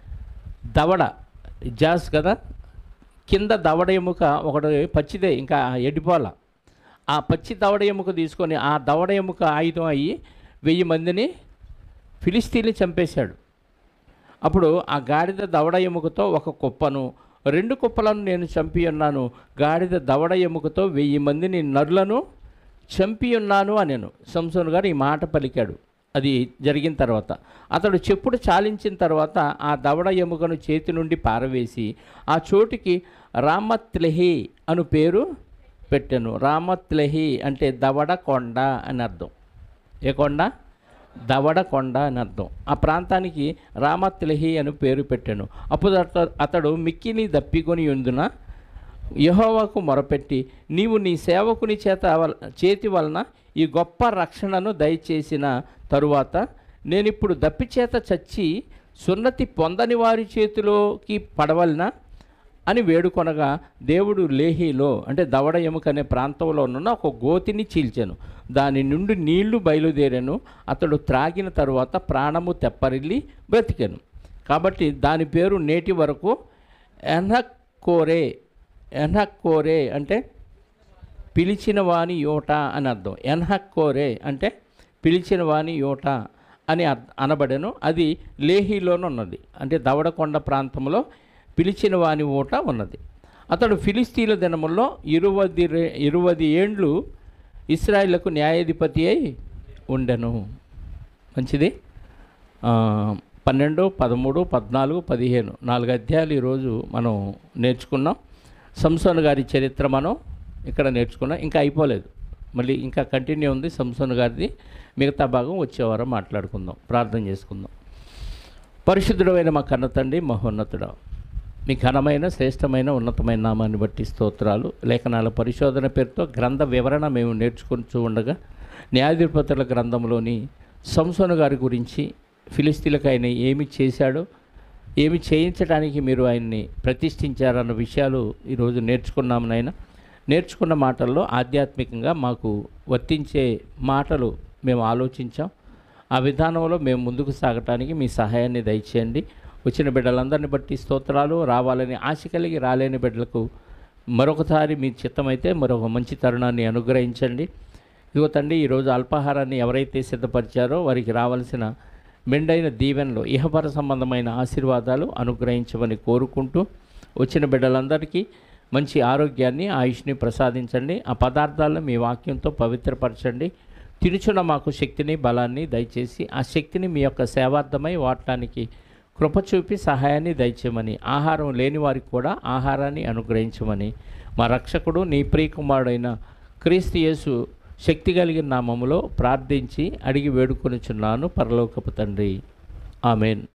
దవడ జాస్ కదా కింద దవడ ఎముక ఒకటి పచ్చిదే ఇంకా ఎండిపోల ఆ పచ్చి దవడ ఎముక తీసుకొని ఆ దవడ ఎముక ఆయుధం అయ్యి వెయ్యి మందిని ఫిలిస్తీన్ని చంపేశాడు అప్పుడు ఆ గాడిద దవడ ఎముకతో ఒక కుప్పను రెండు కుప్పలను నేను చంపి ఉన్నాను గాడిద దవడ ఎముకతో వెయ్యి మందిని నరులను చంపి ఉన్నాను అనెను సంసోన్ గారు ఈ మాట పలికాడు అది జరిగిన తర్వాత అతడు చెప్పుడు చాలించిన తర్వాత ఆ దవడ ఎముకను చేతి నుండి పారవేసి ఆ చోటుకి రామత్లెహి అను పేరు పెట్టాను రామత్లెహి అంటే దవడ కొండ అని అర్థం ఏ కొండ దవడ కొండ అని అర్థం ఆ ప్రాంతానికి రామత్లెహి అని పేరు పెట్టాను అప్పుడు అత- అతడు మిక్కిని దప్పికొని ఉందున యెహోవాకు మొరపెట్టి నీవు నీ సేవకుని చేత వల- చేతి వలన ఈ గొప్ప రక్షణను దయచేసిన తరువాత నేనిప్పుడు దప్పి చేత చచ్చి సున్నతి పొందని వారి చేతిలోకి పడవలన అని వేడుకొనగా దేవుడు లేహీలో అంటే దవడ ఎముక అనే ప్రాంతంలో ఉన్న ఒక గోతిని చీల్చాను దాని నుండి నీళ్లు బయలుదేరాను అతడు త్రాగిన తరువాత ప్రాణము తెప్పరిల్లి బ్రతికాను కాబట్టి దాని పేరు నేటి వరకు ఎన్హక్కోరే ఎన్హక్కోరే అంటే పిలిచిన వాని యోట అని అర్థం ఎన్హక్కోరే అంటే పిలిచిన వాని యోట అని అర్థ అనబడెను అది లేహీలోనే ఉన్నది అంటే దవడకొండ ప్రాంతంలో పిలిచిన వాని ఓట ఉన్నది అతడు ఫిలిస్తీన్ల దినముల్లో ఇరువది రే- ఇరువది ఏండ్లు ఇస్రాయిళ్లకు న్యాయాధిపతి అయి ఉండెను మంచిది ఆ, పన్నెండు పదమూడు పద్నాలుగు పదిహేను నాలుగు అధ్యాయాలు ఈరోజు మనం నేర్చుకున్నాం సంసోన్ గారి చరిత్ర మనం ఇక్కడ నేర్చుకున్నాం ఇంకా అయిపోలేదు మళ్ళీ ఇంకా కంటిన్యూ ఉంది సంసోన్ గారిది మిగతా భాగం వచ్చే వారం మాట్లాడుకుందాం ప్రార్థన చేసుకుందాం పరిశుద్ధుడమైన మా కన్న తండ్రి మహోన్నతుడ మీ ఘనమైన శ్రేష్టమైన ఉన్నతమైన నామాన్ని బట్టి స్తోత్రాలు లేఖనాల పరిశోధన పేరుతో గ్రంథ వివరణ మేము నేర్చుకుంటూ ఉండగా న్యాయాధిపతుల గ్రంథంలోని సంసోను గారి గురించి ఫిలిస్తీన్లకు ఆయన ఏమి చేశాడో ఏమి చేయించడానికి మీరు ఆయన్ని ప్రతిష్ఠించారన్న విషయాలు ఈరోజు నేర్చుకున్నాము నాయన నేర్చుకున్న మాటల్లో ఆధ్యాత్మికంగా మాకు వర్తించే మాటలు మేము ఆలోచించాం ఆ విధానంలో మేము ముందుకు సాగటానికి మీ సహాయాన్ని దయచేయండి వచ్చిన బిడ్డలందరిని బట్టి స్తోత్రాలు రావాలని ఆశ కలిగి రాలేని బిడ్డలకు మరొకసారి మీ చిత్తమైతే మరొక మంచి తరుణాన్ని అనుగ్రహించండి ఇదిగో తండ్రి ఈరోజు అల్పాహారాన్ని ఎవరైతే సిద్ధపరిచారో వారికి రావాల్సిన మెండైన దీవెనలు ఇహపర సంబంధమైన ఆశీర్వాదాలు అనుగ్రహించమని కోరుకుంటూ వచ్చిన బిడ్డలందరికీ మంచి ఆరోగ్యాన్ని ఆయుష్ని ప్రసాదించండి ఆ పదార్థాలను మీ వాక్యంతో పవిత్రపరచండి తినుచున్న మాకు శక్తిని బలాన్ని దయచేసి ఆ శక్తిని మీ యొక్క సేవార్థమై వాడటానికి కృప చూపి సహాయాన్ని దయచేయమని ఆహారం లేని వారికి కూడా ఆహారాన్ని అనుగ్రహించమని మా రక్షకుడు నీ ప్రియకుమారుడైన క్రీస్తు యేసు శక్తి కలిగిన నామములో ప్రార్థించి అడిగి వేడుకొనుచున్నాను పరలోకపు తండ్రి ఆమెన్